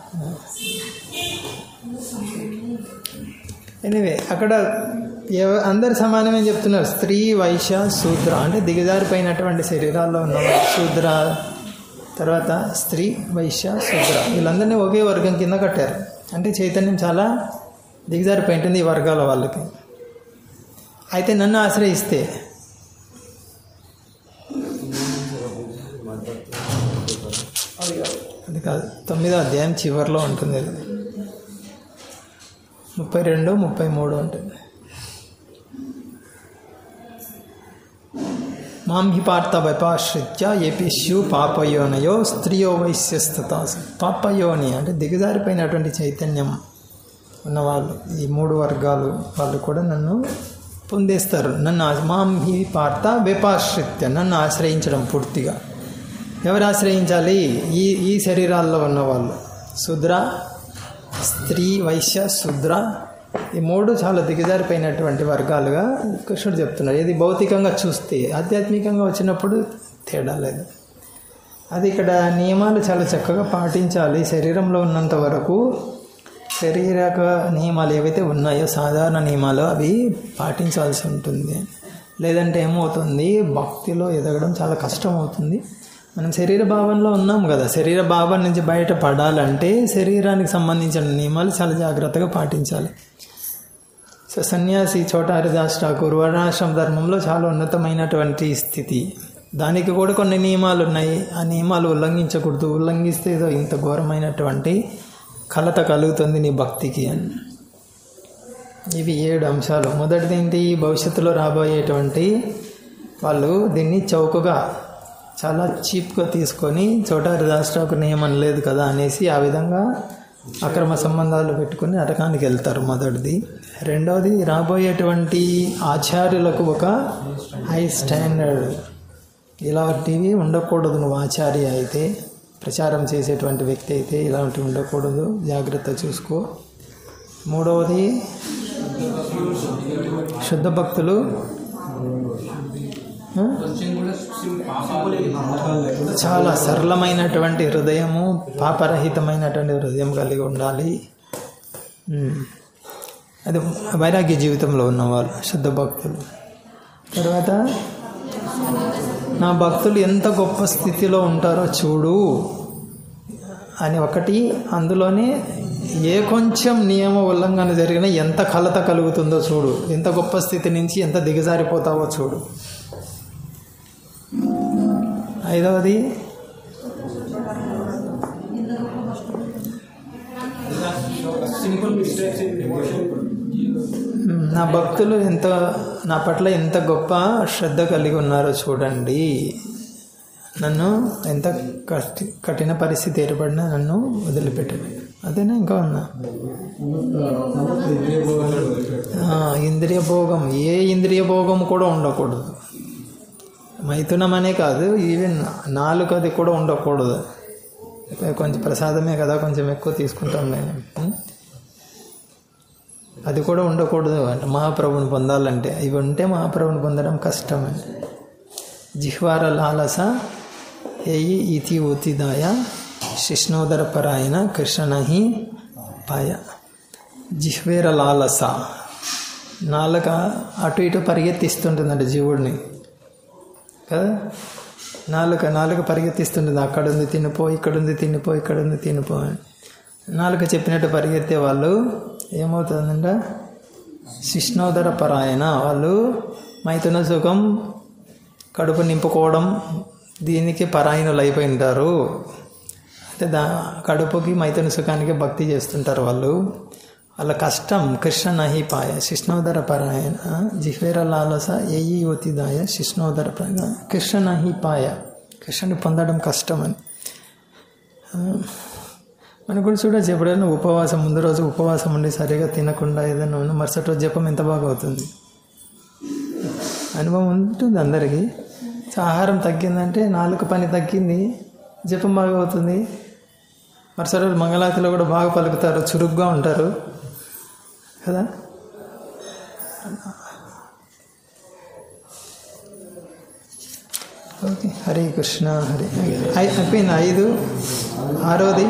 A: ఎనివే అక్కడ ఎవ అందరు సమానమే చెప్తున్నారు స్త్రీ వైశ్య శూద్ర అంటే దిగజారిపోయినటువంటి శరీరాల్లో ఉన్న శూద్ర తర్వాత స్త్రీ వైశ్య శూద్ర వీళ్ళందరినీ ఒకే వర్గం కింద కట్టారు అంటే చైతన్యం చాలా దిగజారిపోయింటుంది ఈ వర్గాల వాళ్ళకి అయితే నన్ను ఆశ్రయిస్తే అది కాదు తొమ్మిదో అధ్యాయం చివరిలో ఉంటుంది అది ముప్పై రెండు ముప్పై మూడు ఉంటుంది మాం హి పార్థ వైపాశ్రిత్య ఏపిష్యు పాపయోనయో స్త్రియో వైశ్యస్థత పాపయోని అంటే దిగజారిపోయినటువంటి చైతన్యం ఉన్నవాళ్ళు ఈ మూడు వర్గాలు వాళ్ళు కూడా నన్ను పొందేస్తారు నన్ను ఆ- మాం హి పార్థ వ్యపాశ్రిత్య నన్ను ఆశ్రయించడం పూర్తిగా ఎవరు ఆశ్రయించాలి ఈ ఈ శరీరాల్లో ఉన్నవాళ్ళు శుద్ర స్త్రీ వైశ్య శుద్ర ఈ మూడు చాలా దిగజారిపోయినటువంటి వర్గాలుగా కృష్ణుడు చెప్తున్నాడు ఇది భౌతికంగా చూస్తే ఆధ్యాత్మికంగా వచ్చినప్పుడు తేడా లేదు అది ఇక్కడ నియమాలు చాలా చక్కగా పాటించాలి శరీరంలో ఉన్నంత వరకు శరీరక నియమాలు ఏవైతే ఉన్నాయో సాధారణ నియమాలు అవి పాటించాల్సి ఉంటుంది లేదంటే ఏమవుతుంది భక్తిలో ఎదగడం చాలా కష్టం అవుతుంది మనం శరీర భావంలో ఉన్నాం కదా శరీర భావం నుంచి బయట పడాలంటే శరీరానికి సంబంధించిన నియమాలు చాలా జాగ్రత్తగా పాటించాలి సో సన్యాసి చోట హరిదాస్ ఠాకూర్ వర్ణాశ్రమ ధర్మంలో చాలా ఉన్నతమైనటువంటి స్థితి దానికి కూడా కొన్ని నియమాలు ఉన్నాయి ఆ నియమాలు ఉల్లంఘించకూడదు ఉల్లంఘిస్తే ఏదో ఇంత ఘోరమైనటువంటి కలత కలుగుతుంది నీ భక్తికి అని ఇవి ఏడు అంశాలు మొదటిది ఏంటి భవిష్యత్తులో రాబోయేటువంటి వాళ్ళు దీన్ని చౌకగా చాలా చీప్గా తీసుకొని చోటారి రాష్ట్రకు నియమం లేదు కదా అనేసి ఆ విధంగా అక్రమ సంబంధాలు పెట్టుకుని నరకానికి వెళ్తారు మొదటిది రెండవది రాబోయేటువంటి ఆచార్యులకు ఒక హై స్టాండర్డ్ ఇలాంటివి ఉండకూడదు నువ్వు ఆచార్య అయితే ప్రచారం చేసేటువంటి వ్యక్తి అయితే ఇలాంటివి ఉండకూడదు జాగ్రత్త చూసుకో మూడవది శుద్ధ భక్తులు ఆ? చాలా సరళమైనటువంటి హృదయము పాపరహితమైనటువంటి హృదయం కలిగి ఉండాలి ఉమ్. అది వైరాగ్య జీవితంలో ఉన్నవాళ్ళు శుద్ధ భక్తులు తర్వాత నా భక్తులు ఎంత గొప్ప స్థితిలో ఉంటారో చూడు అని ఒకటి అందులోనే ఏ కొంచెం నియమ ఉల్లంఘన జరిగినా ఎంత కలత కలుగుతుందో చూడు ఎంత గొప్ప స్థితి నుంచి ఎంత దిగజారిపోతావో చూడు ఐదవది నా భక్తులు ఎంత నా పట్ల ఎంత గొప్ప శ్రద్ధ కలిగి ఉన్నారో చూడండి నన్ను ఎంత కష్ట కఠిన పరిస్థితి ఏర్పడినా నన్ను వదిలిపెట్టండి అదేనా ఇంకా ఉన్నా ఆ, ఇంద్రియ భోగం ఏ ఇంద్రియ భోగం కూడా ఉండకూడదు మైథునం అనే కాదు ఈవెన్ నాలుగది కూడా ఉండకూడదు కొంచెం ప్రసాదమే కదా కొంచెం ఎక్కువ తీసుకుంటాం నేను ఉం? అది కూడా ఉండకూడదు అంటే మహాప్రభుని పొందాలంటే ఇవి ఉంటే మహాప్రభుని పొందడం కష్టమే జిహ్వార లాలస ఏయి ఇతి ఉతిదాయ శిష్ణోదర పరాయణ కృష్ణనహి పాయ జిహ్వేర లాలస నాలుక అటు ఇటు పరిగెత్తిస్తుంటుందంట జీవుడిని కదా నాలుక నాలుక పరిగెత్తిస్తుంటుంది అక్కడ ఉంది తినిపో ఇక్కడ ఉంది తినిపో ఇక్కడ ఉంది తినిపో అని నాలుక చెప్పినట్టు పరిగెత్తే వాళ్ళు ఏమవుతుందంట శిష్ణోదర పరాయణ వాళ్ళు మైథున సుఖం కడుపు నింపుకోవడం దీనికి పరాయణులు అయిపోయి ఉంటారు అంటే దా కడుపుకి మైథున సుఖానికి భక్తి చేస్తుంటారు వాళ్ళు వాళ్ళ కష్టం కృష్ణ నహిపాయ శిష్ణోదర పరాయణ జిహ్వేర లాలస ఏయి ఒతిదాయ శిష్ణోదర పరాయణ కృష్ణ నహిపాయ కృష్ణుని పొందడం కష్టమని ఆ, మనకు కూడా చూడొచ్చు ఎప్పుడైనా ఉపవాసం ముందు రోజు ఉపవాసం ఉండి సరిగా తినకుండా ఏదైనా ఉన్నా మరుసటి రోజు జపం ఎంత బాగా అవుతుంది అనుభవం ఉంటుంది అందరికీ సో ఆహారం తగ్గిందంటే నాలుగు పని తగ్గింది జపం బాగా అవుతుంది మరుసటి రోజు మంగళాతిలో కూడా బాగా పలుకుతారు చురుగ్గా ఉంటారు కదా ఓకే హరే కృష్ణ హరే ఐ- అయిపోయింది ఐదు ఆరోది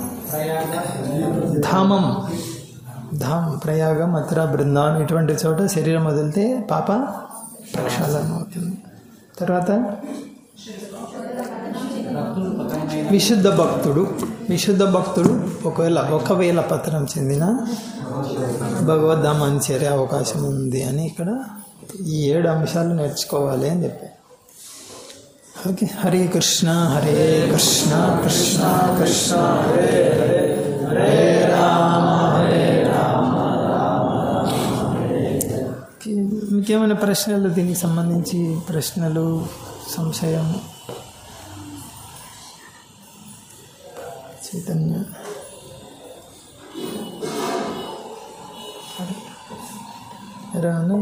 A: ధామం ధామ్ ప్రయాగం మథుర బృందావనం ఇటువంటి చోట శరీరం వదిలితే పాప ప్రక్షాళన అవుతుంది తర్వాత విశుద్ధ భక్తుడు విశుద్ధ భక్తుడు ఒకవేళ ఒకవేళ పత్రం చెందిన భగవద్ధామాన్ని చేరే అవకాశం ఉంది అని ఇక్కడ ఈ ఏడు అంశాలు నేర్చుకోవాలి అని చెప్పారు ఓకే హరే కృష్ణ హరే కృష్ణ కృష్ణ కృష్ణ హరే హరే హరే రామ హరే రామ ఓకే, మీకేమైనా ప్రశ్నలు దీనికి సంబంధించి ప్రశ్నలు సంశయం చైతన్య రాను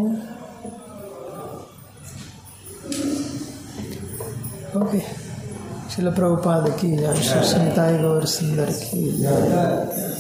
A: ఓకే శిల ప్రభుపాదకి శ్రీ సునీతాయి గౌరి సుందర్కి